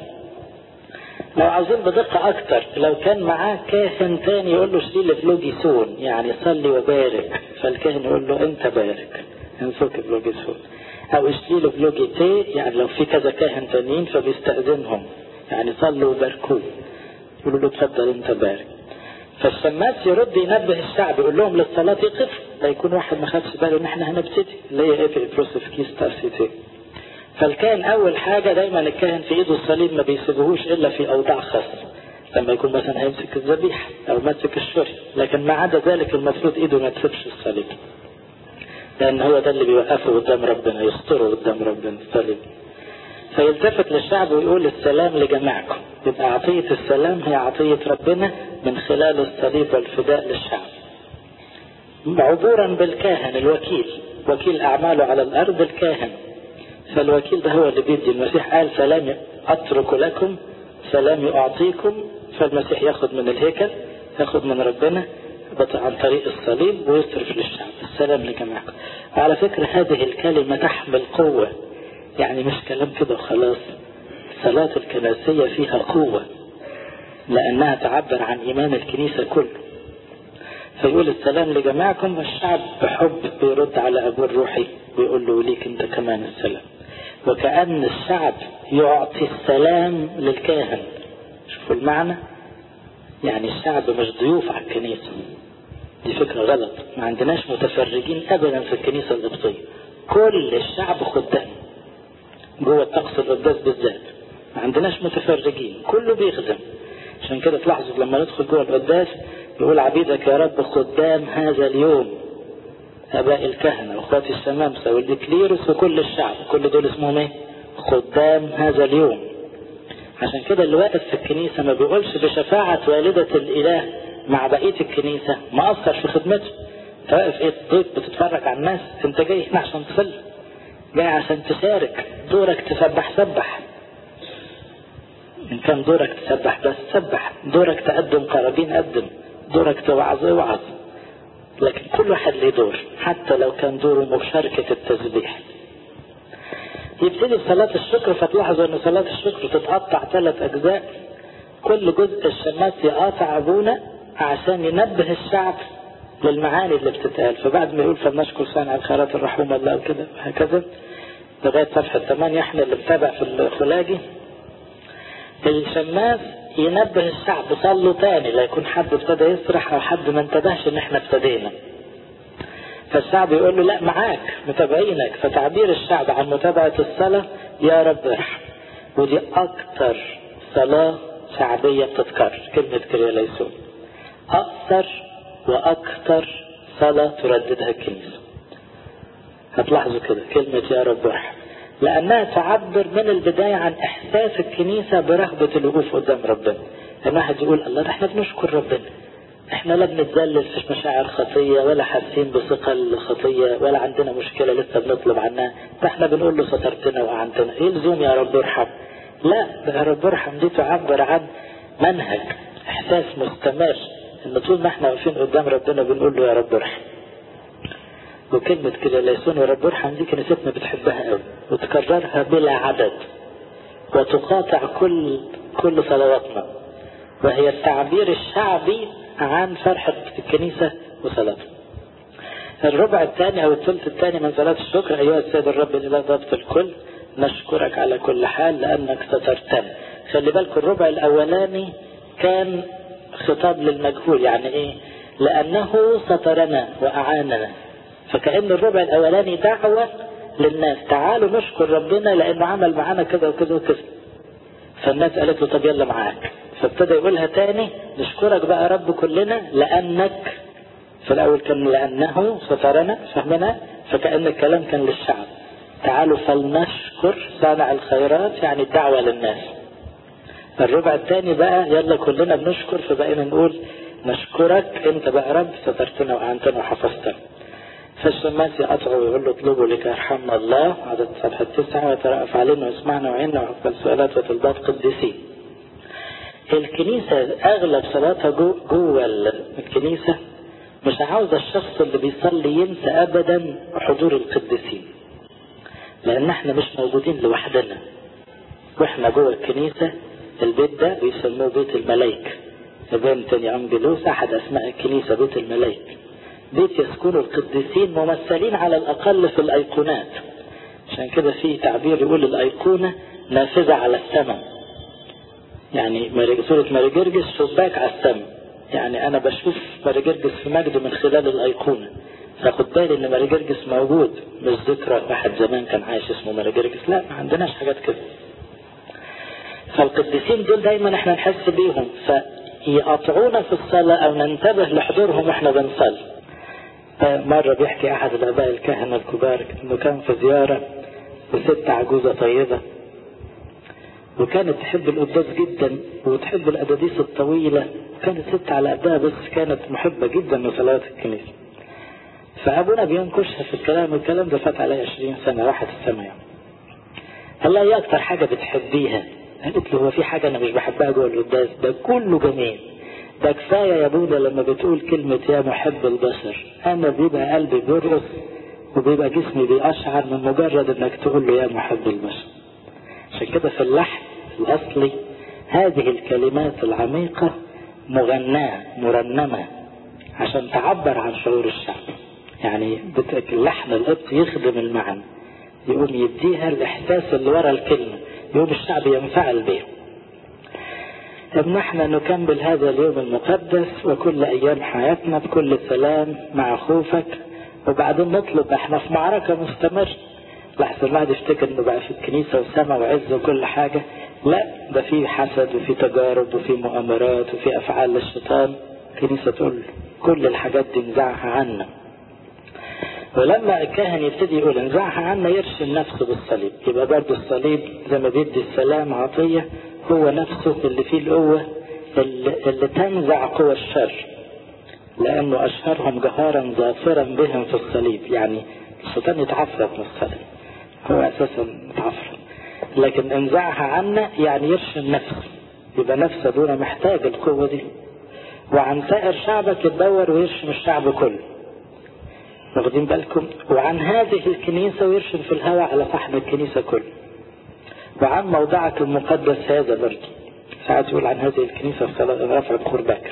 لو عاوزين بدقة أكتر لو كان معاه كاهن تاني يقول له شيل فلوجيسون يعني صلي وبارك فالكاهن يقول له أنت بارك انفك فلوجيسون أو اشيل فلوجيتي يعني لو في كذا كاهن تانيين فبيستأذنهم يعني صلوا وباركوه يقولوا له اتفضل أنت بارك فالشماس يرد ينبه الشعب يقول لهم للصلاة يقف لا يكون واحد ما خدش باله ان احنا هنبتدي اللي هي ايه في بروسف كيس تارسيتي فالكاهن اول حاجة دايما الكاهن في ايده الصليب ما بيسيبهوش الا في اوضاع خاصة لما يكون مثلا هيمسك الذبيحة او ماسك الشري لكن ما عدا ذلك المفروض ايده ما تسيبش الصليب لان هو ده اللي بيوقفه قدام ربنا يستره قدام ربنا الصليب فيلتفت للشعب ويقول السلام لجميعكم يبقى عطية السلام هي عطية ربنا من خلال الصليب والفداء للشعب عبورا بالكاهن الوكيل وكيل أعماله على الأرض الكاهن فالوكيل ده هو اللي بيدي المسيح قال سلام أترك لكم سلامي أعطيكم فالمسيح ياخد من الهيكل ياخد من ربنا عن طريق الصليب ويصرف للشعب السلام لجميعكم وعلى فكرة هذه الكلمة تحمل قوة يعني مش كلام كده وخلاص الصلاة الكنسية فيها قوة لأنها تعبر عن إيمان الكنيسة كله فيقول السلام لجميعكم والشعب بحب بيرد على أبوه الروحي ويقول له ليك أنت كمان السلام وكأن الشعب يعطي السلام للكاهن شوفوا المعنى يعني الشعب مش ضيوف على الكنيسة دي فكرة غلط ما عندناش متفرجين أبدا في الكنيسة القبطية كل الشعب خدام جوه الطقس القداس بالذات ما عندناش متفرجين كله بيخدم عشان كده تلاحظوا لما ندخل جوه القداس يقول عبيدك يا رب خدام هذا اليوم اباء الكهنه واخوات الشمامسه والاكليروس وكل الشعب كل دول اسمهم ايه؟ خدام هذا اليوم عشان كده اللي واقف في الكنيسه ما بيقولش بشفاعه والده الاله مع بقيه الكنيسه ما اثر في خدمته انت واقف ايه ضيف بتتفرج على الناس انت جاي هنا عشان تصلي جاي عشان تشارك دورك تسبح سبح إن كان دورك تسبح بس سبح دورك تقدم قرابين قدم دورك توعظ اوعظ لكن كل واحد له دور حتى لو كان دوره مشاركة التسبيح يبتدي بصلاة الشكر فتلاحظوا ان صلاة الشكر تتقطع ثلاث اجزاء كل جزء الشماس يقاطع ابونا عشان ينبه الشعب للمعاني اللي بتتقال فبعد ما يقول فلنشكر صانع الخيرات الرحوم الله وكده وهكذا لغاية صفحة 8 احنا اللي بتابع في الخلاجي الشماس ينبه الشعب صلوا تاني لا يكون حد ابتدى يسرح او حد ما انتبهش ان احنا ابتدينا فالشعب يقول له لا معاك متابعينك فتعبير الشعب عن متابعة الصلاة يا رب ارحم ودي اكتر صلاة شعبية بتتكرر كلمة كرياليسون اكتر واكتر صلاة ترددها الكنيسة هتلاحظوا كده كلمة يا رب ارحم لأنها تعبر من البداية عن إحساس الكنيسة برغبة الوقوف قدام ربنا. الواحد يقول الله ده احنا بنشكر ربنا. احنا لا بنتذلل في مشاعر خطية ولا حاسين بثقل الخطية ولا عندنا مشكلة لسه بنطلب عنها، ده احنا بنقول له سترتنا وأعنتنا، ايه لزوم يا رب ارحم؟ لا ده يا رب ارحم دي تعبر عن منهج إحساس مستمر إن طول ما احنا واقفين قدام ربنا بنقول له يا رب ارحم. وكلمة كده ليسون يا رب ارحم دي كنيستنا بتحبها قوي وتكررها بلا عدد وتقاطع كل كل صلواتنا وهي التعبير الشعبي عن فرحة الكنيسة وصلاتها الربع الثاني أو الثلث الثاني من صلاة الشكر أيها السيد الرب الإله ضابط الكل نشكرك على كل حال لأنك سترتنا خلي بالكم الربع الأولاني كان خطاب للمجهول يعني إيه لأنه سترنا وأعاننا فكأن الربع الأولاني دعوة للناس تعالوا نشكر ربنا لأنه عمل معانا كذا وكذا وكذا فالناس قالت له طب يلا معاك فابتدى يقولها تاني نشكرك بقى يا رب كلنا لأنك في الأول كان لأنه سترنا فهمنا فكأن الكلام كان للشعب تعالوا فلنشكر صانع الخيرات يعني الدعوة للناس الربع الثاني بقى يلا كلنا بنشكر فبقينا نقول نشكرك انت بقى رب سترتنا وأعنتنا وحفظتنا فالشماس يقطع ويقول له اطلبوا لك يرحمنا الله عدد صفحة تسعة ويترأف علينا واسمعنا وعينا وعقبال سؤالات وطلبات قديسين الكنيسة أغلب صلاتها جوه جو الكنيسة مش عاوز الشخص اللي بيصلي ينسى أبدا حضور القديسين لأن احنا مش موجودين لوحدنا واحنا جوه الكنيسة البيت ده بيسموه بيت الملائكة بنتني أنجلوس أحد أسماء الكنيسة بيت الملائكة بيت يسكن القديسين ممثلين على الأقل في الأيقونات عشان كده في تعبير يقول الأيقونة نافذة على السماء يعني سورة ماري جرجس شباك على السماء يعني أنا بشوف ماري جرجس في مجده من خلال الأيقونة فاخد بالي إن ماري جرجس موجود مش ذكرى واحد زمان كان عايش اسمه ماري جرجس لا ما عندناش حاجات كده فالقديسين دول دايما احنا نحس بيهم فيقطعونا في الصلاة أو ننتبه لحضورهم واحنا بنصلي مرة بيحكي أحد الآباء الكهنة الكبار إنه كان في زيارة لست عجوزة طيبة وكانت تحب القداس جدا وتحب الأداديس الطويلة وكانت ست على قدها بس كانت محبة جدا لصلاة الكنيسة فأبونا بينكشها في الكلام الكلام ده فات عليه 20 سنة راحت السماء يعني. قال لها إيه أكتر حاجة بتحبيها؟ قالت له هو في حاجة أنا مش بحبها جوه القداس ده كله جميل ده كفاية يا بونا لما بتقول كلمة يا محب البشر أنا بيبقى قلبي بيرقص وبيبقى جسمي بيقشعر من مجرد إنك تقول له يا محب البشر عشان كده في اللحن الأصلي هذه الكلمات العميقة مغناة مرنمة عشان تعبر عن شعور الشعب يعني اللحن القبط يخدم المعنى يقوم يديها الإحساس اللي ورا الكلمة يقوم الشعب ينفعل به ان احنا نكمل هذا اليوم المقدس وكل ايام حياتنا بكل سلام مع خوفك وبعدين نطلب احنا في معركة مستمر لحظة الواحد يفتكر انه بقى في الكنيسة وسماء وعز وكل حاجة لا ده في حسد وفي تجارب وفي مؤامرات وفي افعال للشيطان الكنيسة تقول كل الحاجات دي انزعها عنا ولما الكاهن يبتدي يقول انزعها عنا يرشم نفسه بالصليب يبقى برضه الصليب زي ما بيدي السلام عطية هو نفسه اللي فيه القوة اللي, اللي تنزع قوى الشر لأنه أشهرهم جهارا ظافرا بهم في الصليب يعني الشيطان يتعفرت من الصليب هو أساسا متعفرت لكن انزعها عنا يعني يرشم نفسه يبقى نفسه دون محتاج القوة دي وعن سائر شعبك يتدور ويرشم الشعب كله واخدين بالكم وعن هذه الكنيسة ويرشم في الهواء على صاحب الكنيسة كله وعن موضعك المقدس هذا برضه ساعات يقول عن هذه الكنيسة في رفع بخور باكر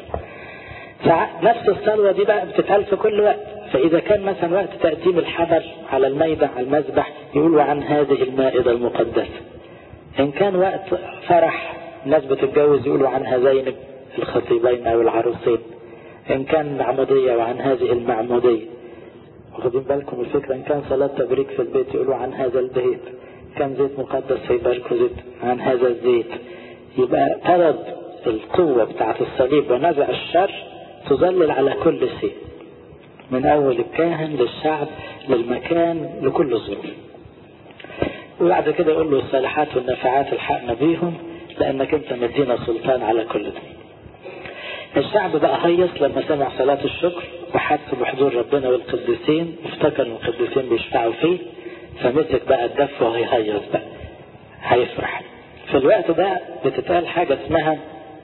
نفس الصلوة دي بقى بتتقال في كل وقت فإذا كان مثلا وقت تقديم الحبل على الميدة على المذبح يقولوا عن هذه المائدة المقدسة إن كان وقت فرح الناس بتتجوز يقولوا عن هذين الخطيبين أو العروسين إن كان معمودية وعن هذه المعمودية واخدين بالكم الفكرة إن كان صلاة تبريك في البيت يقولوا عن هذا البيت كان زيت مقدس فيباركوا زيت عن هذا الزيت يبقى طلب القوة بتاعت الصليب ونزع الشر تظلل على كل شيء من أول الكاهن للشعب للمكان لكل الظروف وبعد كده يقول له الصالحات والنفعات الحقنا بيهم لأنك أنت مدينا سلطان على كل ده الشعب بقى هيص لما سمع صلاة الشكر وحس بحضور ربنا والقديسين افتكر ان القديسين بيشفعوا فيه فمسك بقى الدف وهيهيص بقى هيفرح في الوقت ده بتتقال حاجة اسمها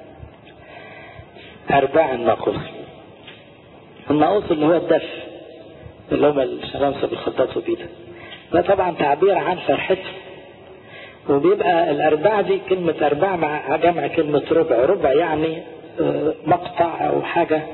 أرباع الناقوس الناقوس اللي هو الدف اللي هم الشمامسة بيخططوا بيه ده طبعا تعبير عن فرحته وبيبقى الأرباع دي كلمة أرباع مع جمع كلمة ربع ربع يعني مقطع أو حاجة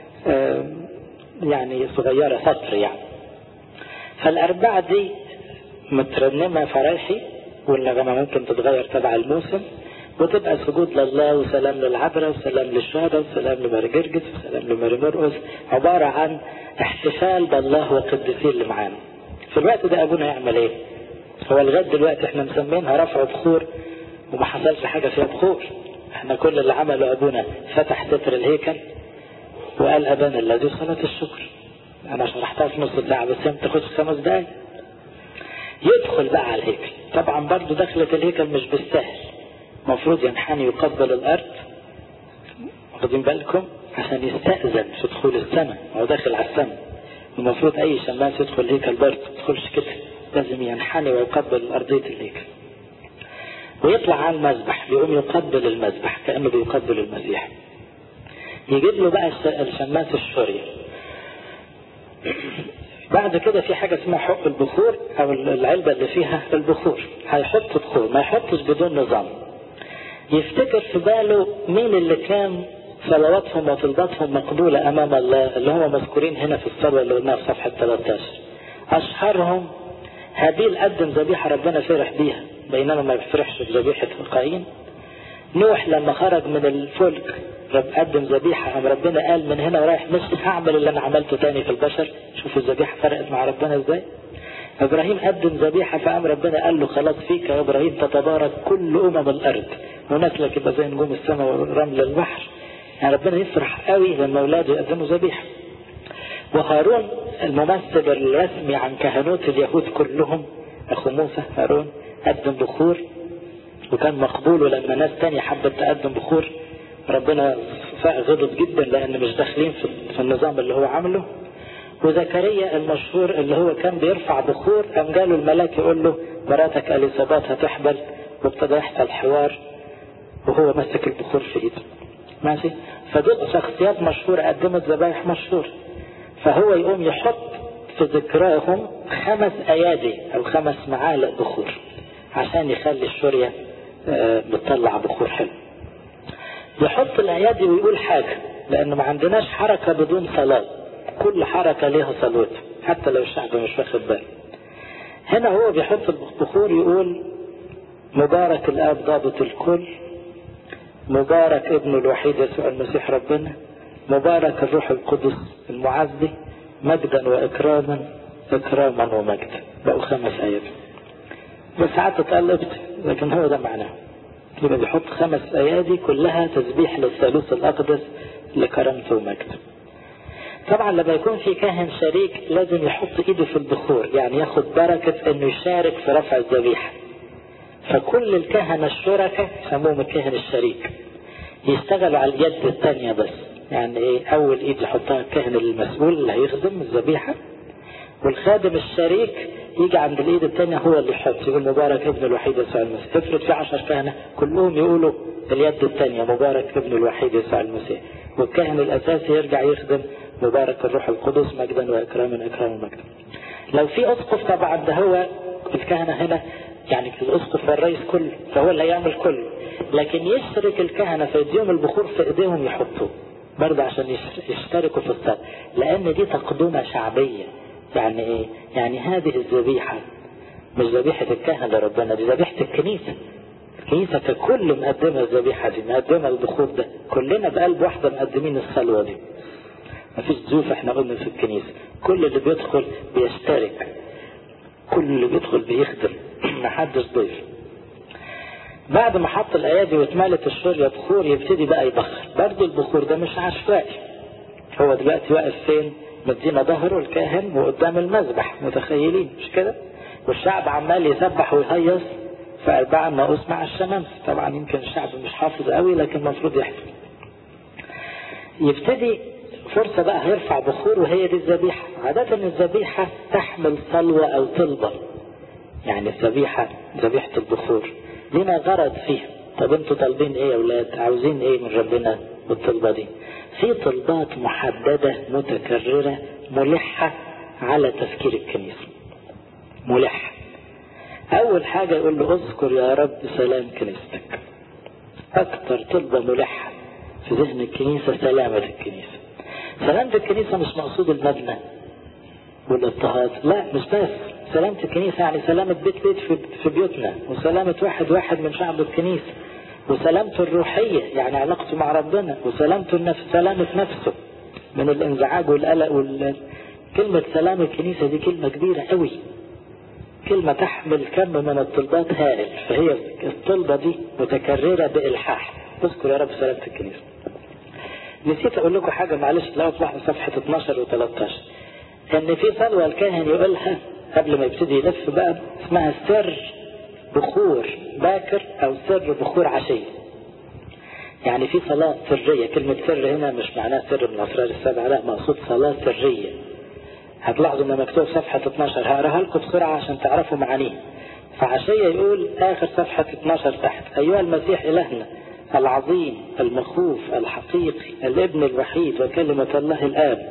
يعني صغيرة سطر يعني فالأربعة دي مترنمة فرايحي والنغمة ممكن تتغير تبع الموسم وتبقى سجود لله وسلام للعبرة وسلام للشهداء وسلام لماري جرجس وسلام لماري مرقس عبارة عن احتفال بالله والقديسين اللي معانا في الوقت ده أبونا يعمل ايه هو لغاية دلوقتي احنا مسمينها رفع بخور وما حصلش حاجة فيها بخور احنا كل اللي عمله أبونا فتح ستر الهيكل وقال أبانا الذي صلاة الشكر أنا شرحتها في نص ساعة بس هي بتاخد خمس دقايق يدخل بقى على الهيكل طبعا برضه دخلة الهيكل مش بالسهل المفروض ينحني يقبل الأرض واخدين بالكم عشان يستأذن في دخول السماء هو داخل على السماء المفروض أي شماس يدخل الهيكل برضه ما يدخلش كده لازم ينحني ويقبل أرضية الهيكل ويطلع على المذبح يقوم يقبل المذبح كأنه بيقبل المسيح يجيب له بقى الشماس الشورية بعد كده في حاجة اسمها حق البخور او العلبة اللي فيها البخور هيحط بخور ما يحطش بدون نظام يفتكر في باله مين اللي كان صلواتهم وطلباتهم مقبولة امام الله اللي هم مذكورين هنا في الصلاة اللي قلناها في صفحة 13 اشهرهم هابيل قدم ذبيحة ربنا فرح بيها بينما ما بيفرحش بذبيحة قايين نوح لما خرج من الفلك رب قدم ذبيحة قام ربنا قال من هنا ورايح مش هعمل اللي انا عملته تاني في البشر شوفوا الذبيحة فرقت مع ربنا ازاي ابراهيم قدم ذبيحة فقام ربنا قال له خلاص فيك يا ابراهيم تتبارك كل امم الارض ونسلك يبقى زي نجوم السماء ورمل البحر يعني ربنا يفرح قوي لما اولاده يقدموا ذبيحة وهارون الممثل الرسمي عن كهنوت اليهود كلهم اخو موسى هارون قدم بخور وكان مقبول ولما ناس تانية حبت تقدم بخور ربنا غضب جدا لان مش داخلين في النظام اللي هو عامله وزكريا المشهور اللي هو كان بيرفع بخور قام جاله الملاك يقول له مراتك اليصابات هتحبل وابتدى يحصل حوار وهو ماسك البخور في ايده ماشي فدول شخصيات مشهورة قدمت ذبايح مشهورة فهو يقوم يحط في ذكراهم خمس ايادي او خمس معالق بخور عشان يخلي الشورية بتطلع بخور حلو يحط الايادي ويقول حاجة لأن ما عندناش حركة بدون صلاة كل حركة ليها صلوتها حتى لو الشعب مش واخد باله هنا هو بيحط البخور يقول مبارك الآب ضابط الكل مبارك ابن الوحيد يسوع المسيح ربنا مبارك الروح القدس المعزي مجدا وإكراما إكراما ومجدا بقوا خمس آيات بس ساعات اتقلبت لكن هو ده معناه يبقى بيحط خمس ايادي كلها تسبيح للثالوث الاقدس لكرامته ومجده طبعا لما يكون في كاهن شريك لازم يحط ايده في البخور يعني ياخد بركة انه يشارك في رفع الذبيحة فكل الكهنة الشركاء يسموهم الكاهن الشريك يشتغلوا على اليد الثانية بس يعني ايه اول ايد يحطها الكاهن المسؤول اللي هيخدم الذبيحة والخادم الشريك يجي عند الايد الثانية هو اللي يحط يقول مبارك ابن الوحيد يسوع المسيح افرض في عشر كهنة كلهم يقولوا اليد الثانية مبارك ابن الوحيد يسوع المسيح والكاهن الاساسي يرجع يخدم مبارك الروح القدس مجدا واكراما اكراما مجدا لو في اسقف طبعا ده هو الكهنة هنا يعني الاسقف والرئيس كله فهو اللي هيعمل كله لكن يشرك الكهنة في يديهم البخور في ايديهم يحطوه برضه عشان يشتركوا في الصلاة لان دي تقدمة شعبية يعني ايه يعني هذه الذبيحة مش ذبيحة الكهنة لربنا دي ذبيحة الكنيسة الكنيسة ككل مقدمة الذبيحة دي مقدمة البخور ده كلنا بقلب واحدة مقدمين الصلوة دي مفيش ضيوف احنا قلنا في الكنيسة كل اللي بيدخل بيشترك كل اللي بيدخل بيخدم محدش ضيف بعد ما حط الايادي واتملت الشورية بخور يبتدي بقى يبخر برضه البخور ده مش عشوائي هو دلوقتي واقف فين مدينا ظهره الكاهن وقدام المذبح متخيلين مش كده والشعب عمال يسبح ويهيص فأربعة الناقوس مع الشمامسة طبعا يمكن الشعب مش حافظ قوي لكن المفروض يحفظ يبتدي فرصة بقى هيرفع بخور وهي دي الذبيحة عادة الذبيحة تحمل صلوة أو طلبة يعني الذبيحة ذبيحة البخور لنا غرض فيها طب انتوا طالبين ايه يا ولاد عاوزين ايه من ربنا بالطلبة دي في طلبات محددة متكررة ملحة على تفكير الكنيسة ملحة أول حاجة يقول له اذكر يا رب سلام كنيستك أكثر طلبة ملحة في ذهن الكنيسة سلامة الكنيسة سلامة الكنيسة مش مقصود المبنى والاضطهاد لا مش بس سلامة الكنيسة يعني سلامة بيت بيت في بيوتنا وسلامة واحد واحد من شعب الكنيسة وسلامته الروحية يعني علاقته مع ربنا وسلامته النفس سلامة نفسه من الانزعاج والقلق وال... كلمة سلام الكنيسة دي كلمة كبيرة قوي كلمة تحمل كم من الطلبات هائل فهي الطلبة دي متكررة بإلحاح اذكر يا رب سلامة الكنيسة نسيت اقول لكم حاجة معلش لو تلاحظوا صفحة 12 و 13 ان في صلوة الكاهن يقولها قبل ما يبتدي يلف بقى اسمها سر بخور باكر او سر بخور عشية يعني في صلاة سرية كلمة سر هنا مش معناها سر من الأسرار السبعة لا مقصود صلاة سرية هتلاحظوا ان مكتوب صفحة 12 هقراها لكم بسرعة عشان تعرفوا معانيه فعشية يقول آخر صفحة 12 تحت أيها المسيح إلهنا العظيم المخوف الحقيقي الابن الوحيد وكلمة الله الآب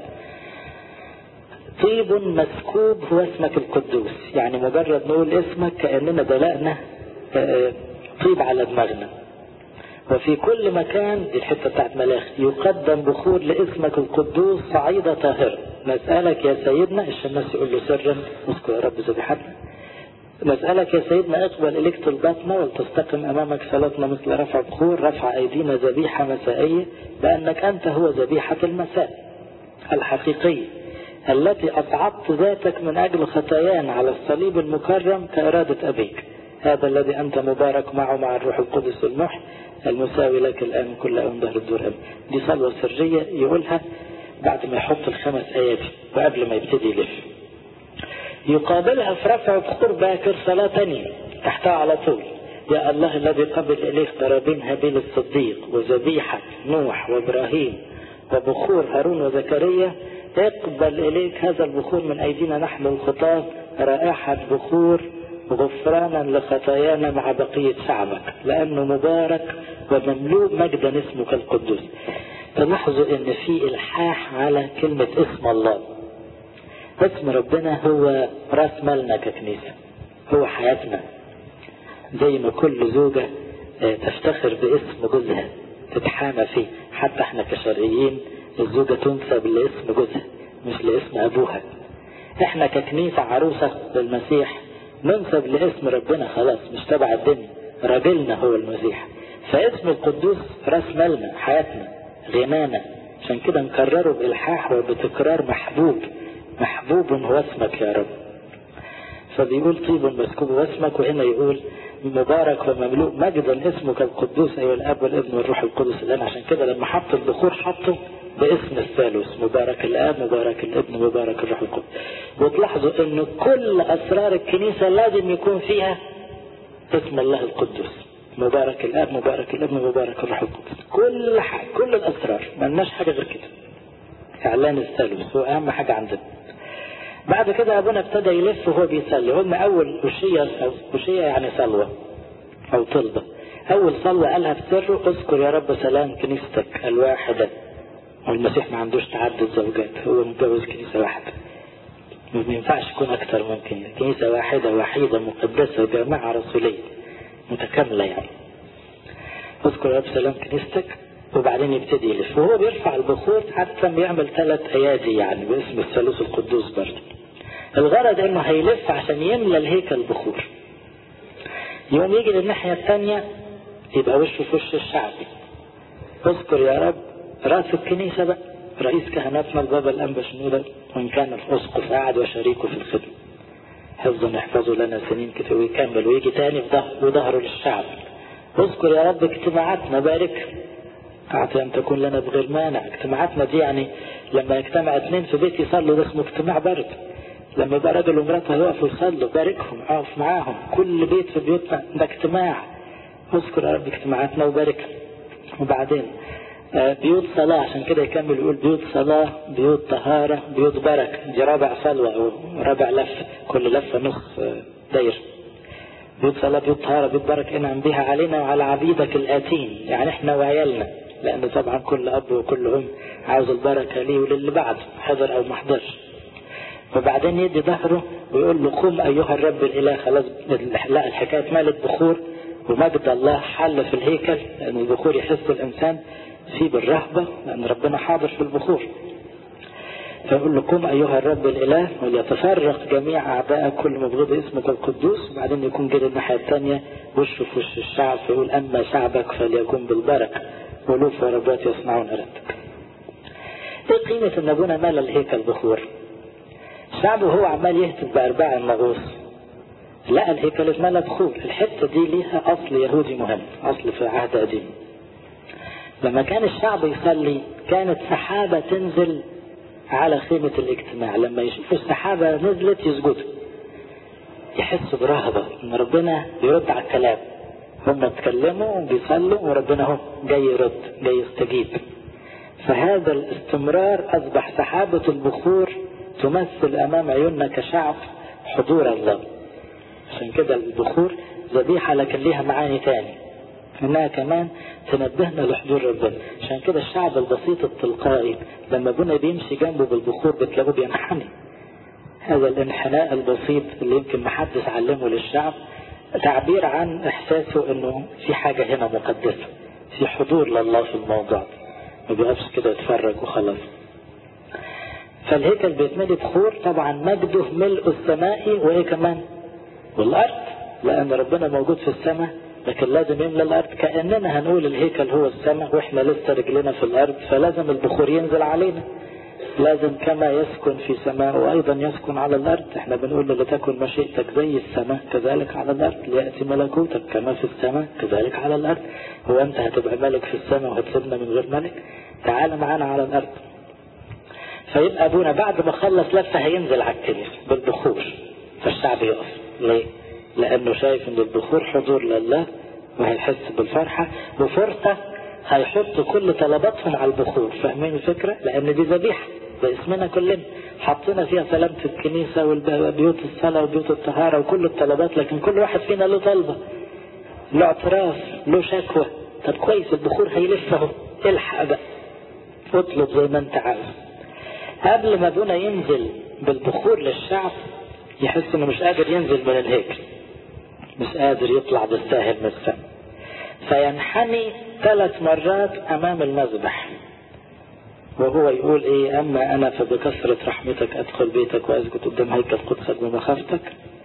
طيب مسكوب هو اسمك القدوس يعني مجرد نقول اسمك كأننا دلقنا طيب على دماغنا وفي كل مكان دي الحتة بتاعت ملاخ يقدم بخور لاسمك القدوس صعيدة طاهرة نسألك يا سيدنا الشماس يقول له سرا اذكر يا رب ذبيحتنا نسألك يا سيدنا اقبل إليك طلباتنا ولتستقم أمامك صلاتنا مثل رفع بخور رفع أيدينا ذبيحة مسائية لأنك أنت هو ذبيحة المساء الحقيقية التي أصعدت ذاتك من أجل خطايانا على الصليب المكرم كإرادة أبيك هذا الذي أنت مبارك معه مع الروح القدس المحي المساوي لك الآن كل أيام ظهر الدور أمين دي صلوة سرية يقولها بعد ما يحط الخمس آيات وقبل ما يبتدي يلف يقابلها في رفع بخور باكر صلاة تانية تحتها على طول يا الله الذي قبل إليك قرابين هابيل الصديق وذبيحة نوح وإبراهيم وبخور هارون وزكريا اقبل إليك هذا البخور من أيدينا نحن الخطاة رائحة بخور غفرانا لخطايانا مع بقية شعبك لأنه مبارك ومملوء مجدا اسمك القدوس تلاحظوا ان في الحاح على كلمة اسم الله اسم ربنا هو راس مالنا ككنيسة هو حياتنا زي ما كل زوجة تفتخر باسم جوزها تتحامى فيه حتى احنا كشرقيين الزوجة تنسب لاسم جوزها مش لاسم ابوها احنا ككنيسة عروسة للمسيح ننسب لاسم ربنا خلاص مش تبع الدنيا راجلنا هو المسيح فاسم القدوس راس مالنا حياتنا غنانا عشان كده نكرره بإلحاح وبتكرار محبوب محبوب هو اسمك يا رب فبيقول طيب مسكوب واسمك وهنا يقول مبارك ومملوء مجدا اسمك القدوس ايها الاب والابن والروح القدس الان عشان كده لما حط البخور حطه باسم الثالوث مبارك الاب مبارك الابن مبارك الروح القدس وتلاحظوا ان كل اسرار الكنيسه لازم يكون فيها اسم الله القدوس مبارك الاب مبارك الابن مبارك الروح القدس كل حاجه كل الاسرار ما لناش حاجه غير كده اعلان الثالوث هو اهم حاجه عندنا بعد كده ابونا ابتدى يلف وهو بيصلي قلنا اول وشيه او وشيه يعني صلوه او طلبه اول صلوه قالها في سره اذكر يا رب سلام كنيستك الواحده والمسيح ما عندوش تعدد زوجات هو متجوز كنيسه واحده ما ينفعش يكون اكتر من كده كنيسه واحده وحيده مقدسه جامعه رسوليه متكامله يعني اذكر يا رب سلام كنيستك وبعدين يبتدي يلف وهو بيرفع البخور حتى بيعمل ثلاث ايادي يعني باسم الثالوث القدوس برضه الغرض انه هيلف عشان يملى الهيكل بخور يوم يجي للناحية الثانية يبقى وشه في وش الشعب اذكر يا رب راس الكنيسة بقى رئيس كهناتنا البابا الأنبا شنودة وإن كان الأسقف قاعد وشريكه في الخدمة حفظا يحفظوا لنا سنين كتير ويكمل ويجي تاني وظهره للشعب اذكر يا رب اجتماعاتنا بارك أعطي أن تكون لنا بغير مانع اجتماعاتنا دي يعني لما يجتمع اثنين في بيت يصلوا ده اسمه اجتماع برد لما يبقى راجل ومراته يقفوا يصلوا باركهم اقف معاهم كل بيت في بيوتنا ده اجتماع اذكر يا رب اجتماعاتنا وبارك وبعدين بيوت صلاة عشان كده يكمل يقول بيوت صلاة بيوت طهارة بيوت بركة دي رابع صلوة أو رابع لفة كل لفة نص داير بيوت صلاة بيوت طهارة بيوت بركة انعم بها علينا وعلى عبيدك الآتين يعني احنا وعيالنا لأن طبعا كل أب وكل أم عاوز البركة ليه وللي بعده حضر أو ما حضرش وبعدين يدي ظهره ويقول له قم أيها الرب الإله خلاص لا الحكاية مالت بخور ومجد الله حل في الهيكل لأن البخور يحس الإنسان فيه بالرهبة لأن ربنا حاضر في البخور فيقول له قم أيها الرب الإله وليتفرق جميع أعداء كل مبغض اسمك القدوس وبعدين يكون جري الناحية الثانية وشه في وش الشعب فيقول أما شعبك فليكن بالبركة ولوف وربات يصنعون أردك ايه قيمة ان ابونا مال الهيكل بخور الشعب وهو عمال يهتف بأرباع النغوص لقى الهيكل اتملى بخور الحتة دي ليها أصل يهودي مهم أصل في عهد قديم لما كان الشعب يصلي كانت سحابة تنزل على خيمة الاجتماع لما يشوفوا السحابة نزلت يسجدوا يحسوا برهبة ان ربنا بيرد على الكلام هم اتكلموا وبيصلوا وربنا هو جاي يرد جاي يستجيب فهذا الاستمرار أصبح سحابة البخور تمثل أمام عيوننا كشعب حضور الله عشان كده البخور ذبيحة لكن ليها معاني تاني انها كمان تنبهنا لحضور ربنا عشان كده الشعب البسيط التلقائي لما ابونا بيمشي جنبه بالبخور بتلاقوه بينحني هذا الانحناء البسيط اللي يمكن محدش علمه للشعب تعبير عن احساسه انه في حاجة هنا مقدسة في حضور لله في الموضوع ما بيقفش كده يتفرج وخلاص فالهيكل بيتملي بخور طبعا مجده ملء السماء وايه كمان والارض لان ربنا موجود في السماء لكن لازم يملى الارض كاننا هنقول الهيكل هو السماء واحنا لسه رجلنا في الارض فلازم البخور ينزل علينا لازم كما يسكن في سماء وايضا يسكن على الارض احنا بنقول لتكن مشيئتك زي السماء كذلك على الارض لياتي ملكوتك كما في السماء كذلك على الارض هو انت هتبقى ملك في السماء وهتسيبنا من غير ملك تعال معانا على الارض فيبقى ابونا بعد ما خلص لفه هينزل على الكنيسه بالبخور فالشعب يقف ليه؟ لانه شايف ان البخور حضور لله وهيحس بالفرحه وفرصه هيحطوا كل طلباتهم على البخور فاهمين الفكره؟ لان دي ذبيحه باسمنا كلنا حطينا فيها سلامة الكنيسة وبيوت الصلاة وبيوت الطهارة وكل الطلبات لكن كل واحد فينا له طلبة له اعتراف له شكوى طب كويس البخور هيلف اهو الحق بقى اطلب زي ما انت عاوز قبل ما ابونا ينزل بالبخور للشعب يحس انه مش قادر ينزل من الهيكل مش قادر يطلع بالساهل من السماء فينحني ثلاث مرات أمام المذبح وهو يقول إيه أما أنا فبكثرة رحمتك أدخل بيتك وأسجد قدام هيكل قدسك بمخافتك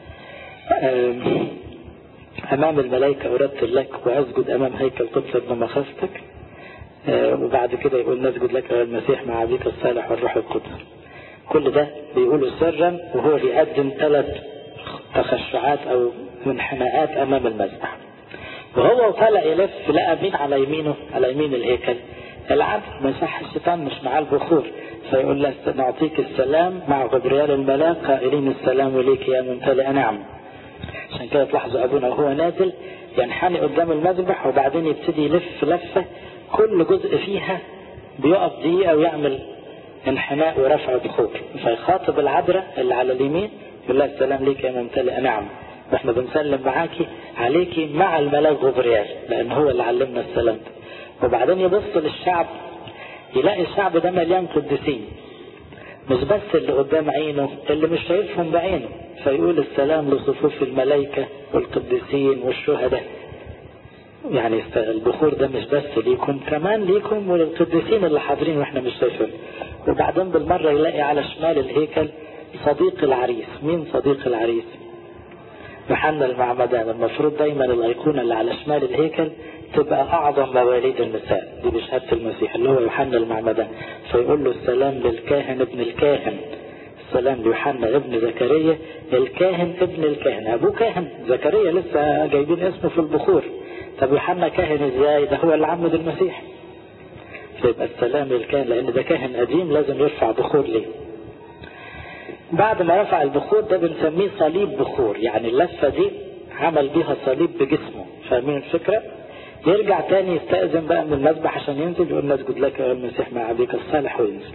أمام الملائكة أرتل لك وأسجد أمام هيكل قدسك بمخافتك وبعد كده يقول نسجد لك يا المسيح مع أبيك الصالح والروح القدس كل ده بيقوله سرا وهو بيقدم ثلاث تخشعات أو منحناءات أمام المذبح وهو طالع يلف لقى مين على يمينه على يمين الهيكل العبد مسح الشيطان مش معاه البخور فيقول له نعطيك السلام مع غبريال الملاك قائلين السلام ليك يا ممتلئ نعم عشان كده تلاحظوا ابونا وهو نازل ينحني قدام المذبح وبعدين يبتدي يلف لفه كل جزء فيها بيقف دقيقه ويعمل انحناء ورفع بخور فيخاطب العذراء اللي على اليمين يقول لها السلام ليك يا ممتلئ نعم واحنا بنسلم معاكي عليكي مع الملاك غبريال لان هو اللي علمنا السلام ده وبعدين يبص للشعب يلاقي الشعب ده مليان قديسين مش بس اللي قدام عينه اللي مش شايفهم بعينه فيقول السلام لصفوف الملائكة والقديسين والشهداء يعني البخور ده مش بس ليكم كمان ليكم وللقديسين اللي حاضرين واحنا مش شايفين وبعدين بالمرة يلاقي على شمال الهيكل صديق العريس مين صديق العريس يوحنا المعمدان المفروض دايما الايقونة اللي على شمال الهيكل تبقى اعظم مواليد النساء دي بشهادة المسيح اللي هو يوحنا المعمدان فيقول له السلام للكاهن ابن الكاهن السلام ليوحنا ابن زكريا الكاهن ابن الكاهن ابوه كاهن زكريا لسه جايبين اسمه في البخور طب يوحنا كاهن ازاي ده هو اللي عمد المسيح فيبقى السلام للكاهن لان ده كاهن قديم لازم يرفع بخور ليه بعد ما رفع البخور ده بنسميه صليب بخور يعني اللفة دي عمل بيها صليب بجسمه فاهمين الفكرة يرجع تاني يستأذن بقى من المذبح عشان ينزل يقول نسجد لك يا المسيح مع أبيك الصالح وينزل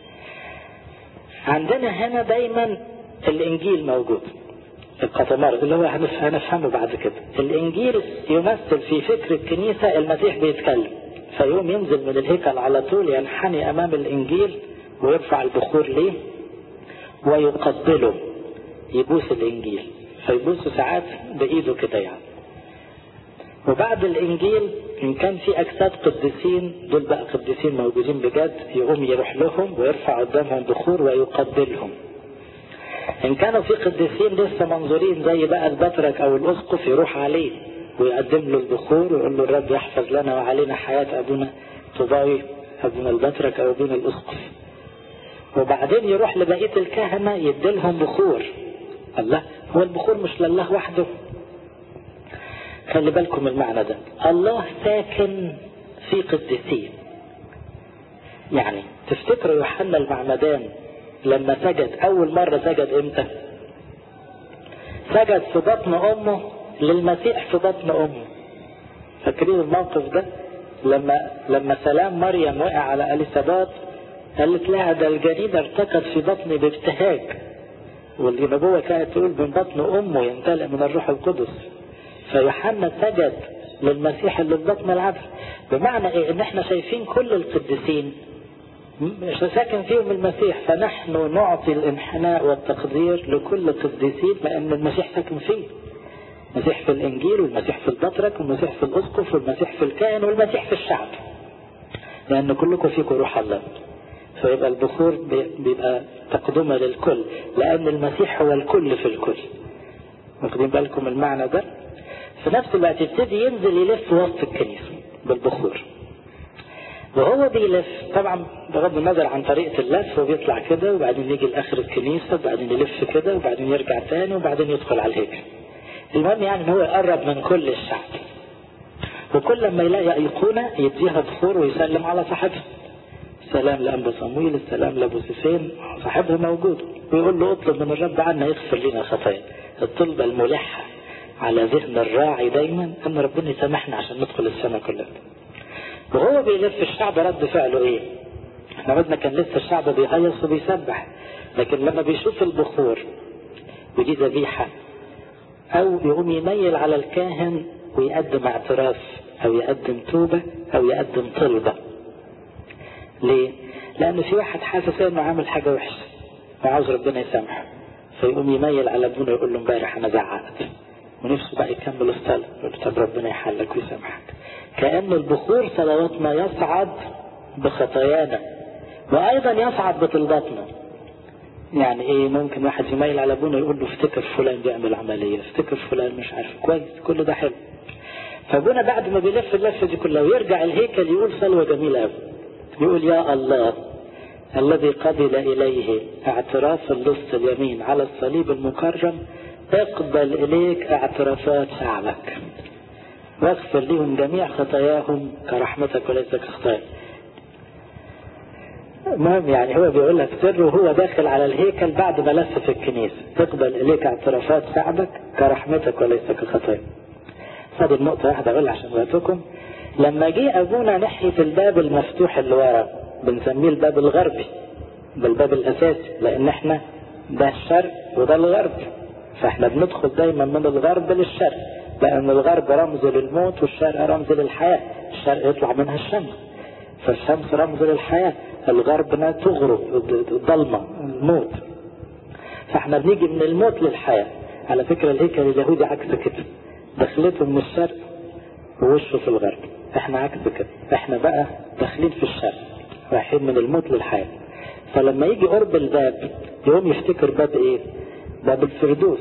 عندنا هنا دايما الإنجيل موجود القطمار اللي هو هنفهمه بعد كده الإنجيل يمثل في فكر الكنيسة المسيح بيتكلم فيوم ينزل من الهيكل على طول ينحني أمام الإنجيل ويرفع البخور ليه ويقبله يبوس الإنجيل فيبوسه ساعات بإيده كده يعني وبعد الإنجيل إن كان في أجساد قديسين دول بقى قديسين موجودين بجد يقوم يروح لهم ويرفع قدامهم بخور ويقبلهم إن كانوا في قديسين لسه منظورين زي بقى البطرك أو الأسقف يروح عليه ويقدم له البخور ويقول له الرب يحفظ لنا وعلينا حياة أبونا طباوي أبونا البطرك أو أبونا الأسقف وبعدين يروح لبقية الكهنة يديلهم بخور الله هو البخور مش لله وحده خلي بالكم المعنى ده الله ساكن في قديسين يعني تفتكروا يوحنا المعمدان لما سجد اول مرة سجد امتى سجد في بطن امه للمسيح في بطن امه فاكرين الموقف ده لما لما سلام مريم وقع على اليسابات قالت لها ده الجنين ارتقد في بطني بابتهاج والنبوة كانت تقول من بطن امه يمتلئ من الروح القدس فيوحنا سجد للمسيح اللي في بطن العبد بمعنى ايه ان احنا شايفين كل القديسين مش ساكن فيهم المسيح فنحن نعطي الانحناء والتقدير لكل القديسين لان المسيح ساكن فيه المسيح في الانجيل والمسيح في البطرك والمسيح في الاسقف والمسيح في الكاهن والمسيح في الشعب لان كلكم فيكم روح الله فيبقى البخور بيبقى تقدمة للكل لان المسيح هو الكل في الكل واخدين بالكم المعنى ده في نفس الوقت يبتدي ينزل يلف وسط الكنيسة بالبخور وهو بيلف طبعا بغض النظر عن طريقة اللف وبيطلع كده وبعدين يجي لآخر الكنيسة وبعدين يلف كده وبعدين يرجع تاني وبعدين يدخل على الهيكل المهم يعني ان هو يقرب من كل الشعب وكل لما يلاقي أيقونة يديها بخور ويسلم على صاحبها السلام لأنبا صمويل السلام لأبو سفين صاحبه موجود ويقول له اطلب من الرب عنا يغفر لنا خطايا الطلبة الملحة على ذهن الراعي دايما ان ربنا يسامحنا عشان ندخل السنة كلها وهو بيلف الشعب رد فعله ايه احنا قلنا كان لسه الشعب بيهيص وبيسبح لكن لما بيشوف البخور ودي ذبيحة او يقوم يميل على الكاهن ويقدم اعتراف او يقدم توبة او يقدم طلبة ليه لان في واحد حاسس انه عامل حاجة وحشة وعاوز ربنا يسامحه فيقوم يميل على ابونا يقول له امبارح انا زعقت ونفسه بقى يكمل الصلاة يقول طب ربنا يحلك ويسامحك كأن البخور صلواتنا يصعد بخطايانا وأيضا يصعد بطلباتنا يعني ايه ممكن واحد يميل على ابونا يقول له افتكر فلان بيعمل عمليه افتكر فلان مش عارف كويس كل ده حلو فابونا بعد ما بيلف اللفه دي كلها ويرجع الهيكل يقول صلوه جميله قوي يقول يا الله الذي قبل اليه اعتراف اللص اليمين على الصليب المكرم اقبل اليك اعترافات شعبك واغفر لهم جميع خطاياهم كرحمتك وليس كخطاياك المهم يعني هو بيقول لك سر وهو داخل على الهيكل بعد ما لف في الكنيسة تقبل إليك اعترافات شعبك كرحمتك وليس كخطايا هذه النقطة واحدة أقولها عشان وقتكم لما جه أبونا ناحية الباب المفتوح اللي ورا بنسميه الباب الغربي ده الباب الأساسي لأن احنا ده الشرق وده الغرب فاحنا بندخل دايما من الغرب للشرق لأن الغرب رمز للموت والشرق رمز للحياة الشرق يطلع منها الشمس فالشمس رمز للحياة الغرب لا تغرب الضلمة الموت فاحنا بنيجي من الموت للحياة على فكرة الهيكل اليهودي عكس كده دخلته من الشرق ووشه في الغرب احنا عكس كده احنا بقى داخلين في الشرق رايحين من الموت للحياة فلما يجي قرب الباب يقوم يفتكر باب ايه باب الفردوس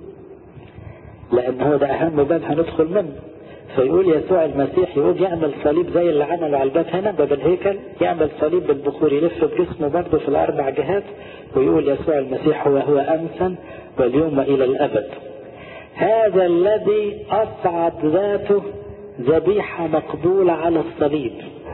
لان هو ده اهم باب هندخل منه فيقول يسوع المسيح يقول يعمل صليب زي اللي عمله على الباب هنا باب الهيكل يعمل صليب بالبخور يلف بجسمه برضه في الاربع جهات ويقول يسوع المسيح هو هو امسا واليوم الى الابد هذا الذي اصعد ذاته ذبيحه مقبوله على الصليب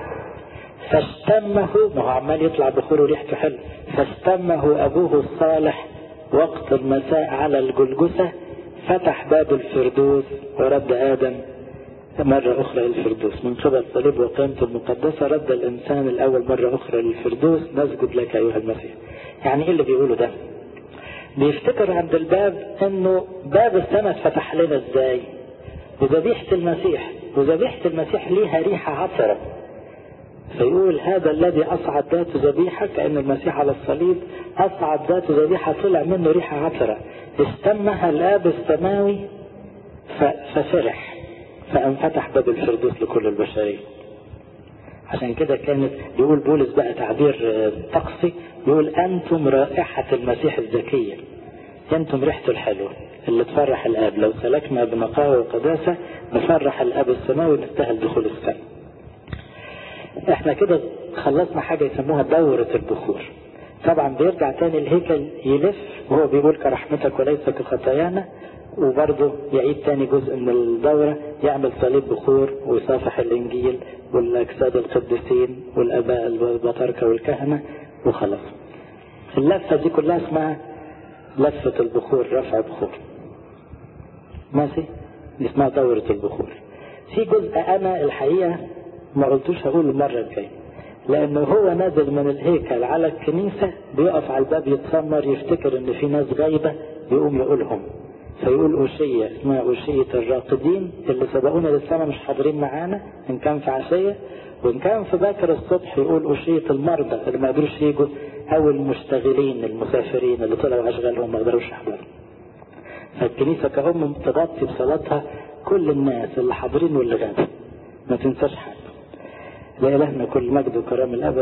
فاشتمه ما هو عمال يطلع بخور وريحته حلو فاشتمه ابوه الصالح وقت المساء على الجلجسه فتح باب الفردوس ورد ادم مرة أخرى للفردوس من قبل صليب وقيمته المقدسة رد الإنسان الأول مرة أخرى للفردوس نسجد لك أيها المسيح يعني إيه اللي بيقوله ده بيفتكر عند الباب أنه باب السماء اتفتح لنا إزاي بذبيحة المسيح وذبيحة المسيح ليها ريحة عطرة فيقول هذا الذي أصعد ذات ذبيحة كأن المسيح على الصليب أصعد ذات ذبيحة طلع منه ريحة عطرة استمها الآب السماوي ففرح فانفتح باب الفردوس لكل البشرية عشان كده كانت بيقول بولس بقى تعبير طقسي يقول أنتم رائحة المسيح الزكية أنتم ريحته الحلوة اللي تفرح الآب لو سلكنا بنقاوة وقداسة نفرح الآب السماوي نستاهل دخول السماء احنا كده خلصنا حاجة يسموها دورة البخور طبعا بيرجع تاني الهيكل يلف وهو بيقول كرحمتك وليس كخطايانا وبرضه يعيد تاني جزء من الدورة يعمل صليب بخور ويصافح الإنجيل والأجساد القديسين والآباء البطاركة والكهنة وخلاص اللفة دي كلها اسمها لفة البخور رفع بخور ماشي دي اسمها دورة البخور في جزء أنا الحقيقة ما قلتوش هقوله المرة الجاية لأنه هو نازل من الهيكل على الكنيسة بيقف على الباب يتسمر يفتكر إن في ناس غايبة يقوم يقولهم فيقول أوشية اسمها أوشية الراقدين اللي سبقونا للسماء مش حاضرين معانا إن كان في عشية وإن كان في باكر الصبح يقول أوشية المرضى اللي ما قدروش يجوا أو المشتغلين المسافرين اللي طلعوا أشغالهم ما قدروش يحضروا فالكنيسة كأم تغطي بصلاتها كل الناس اللي حاضرين واللي غابوا ما تنساش حد لإلهنا كل مجد وكرام الأبد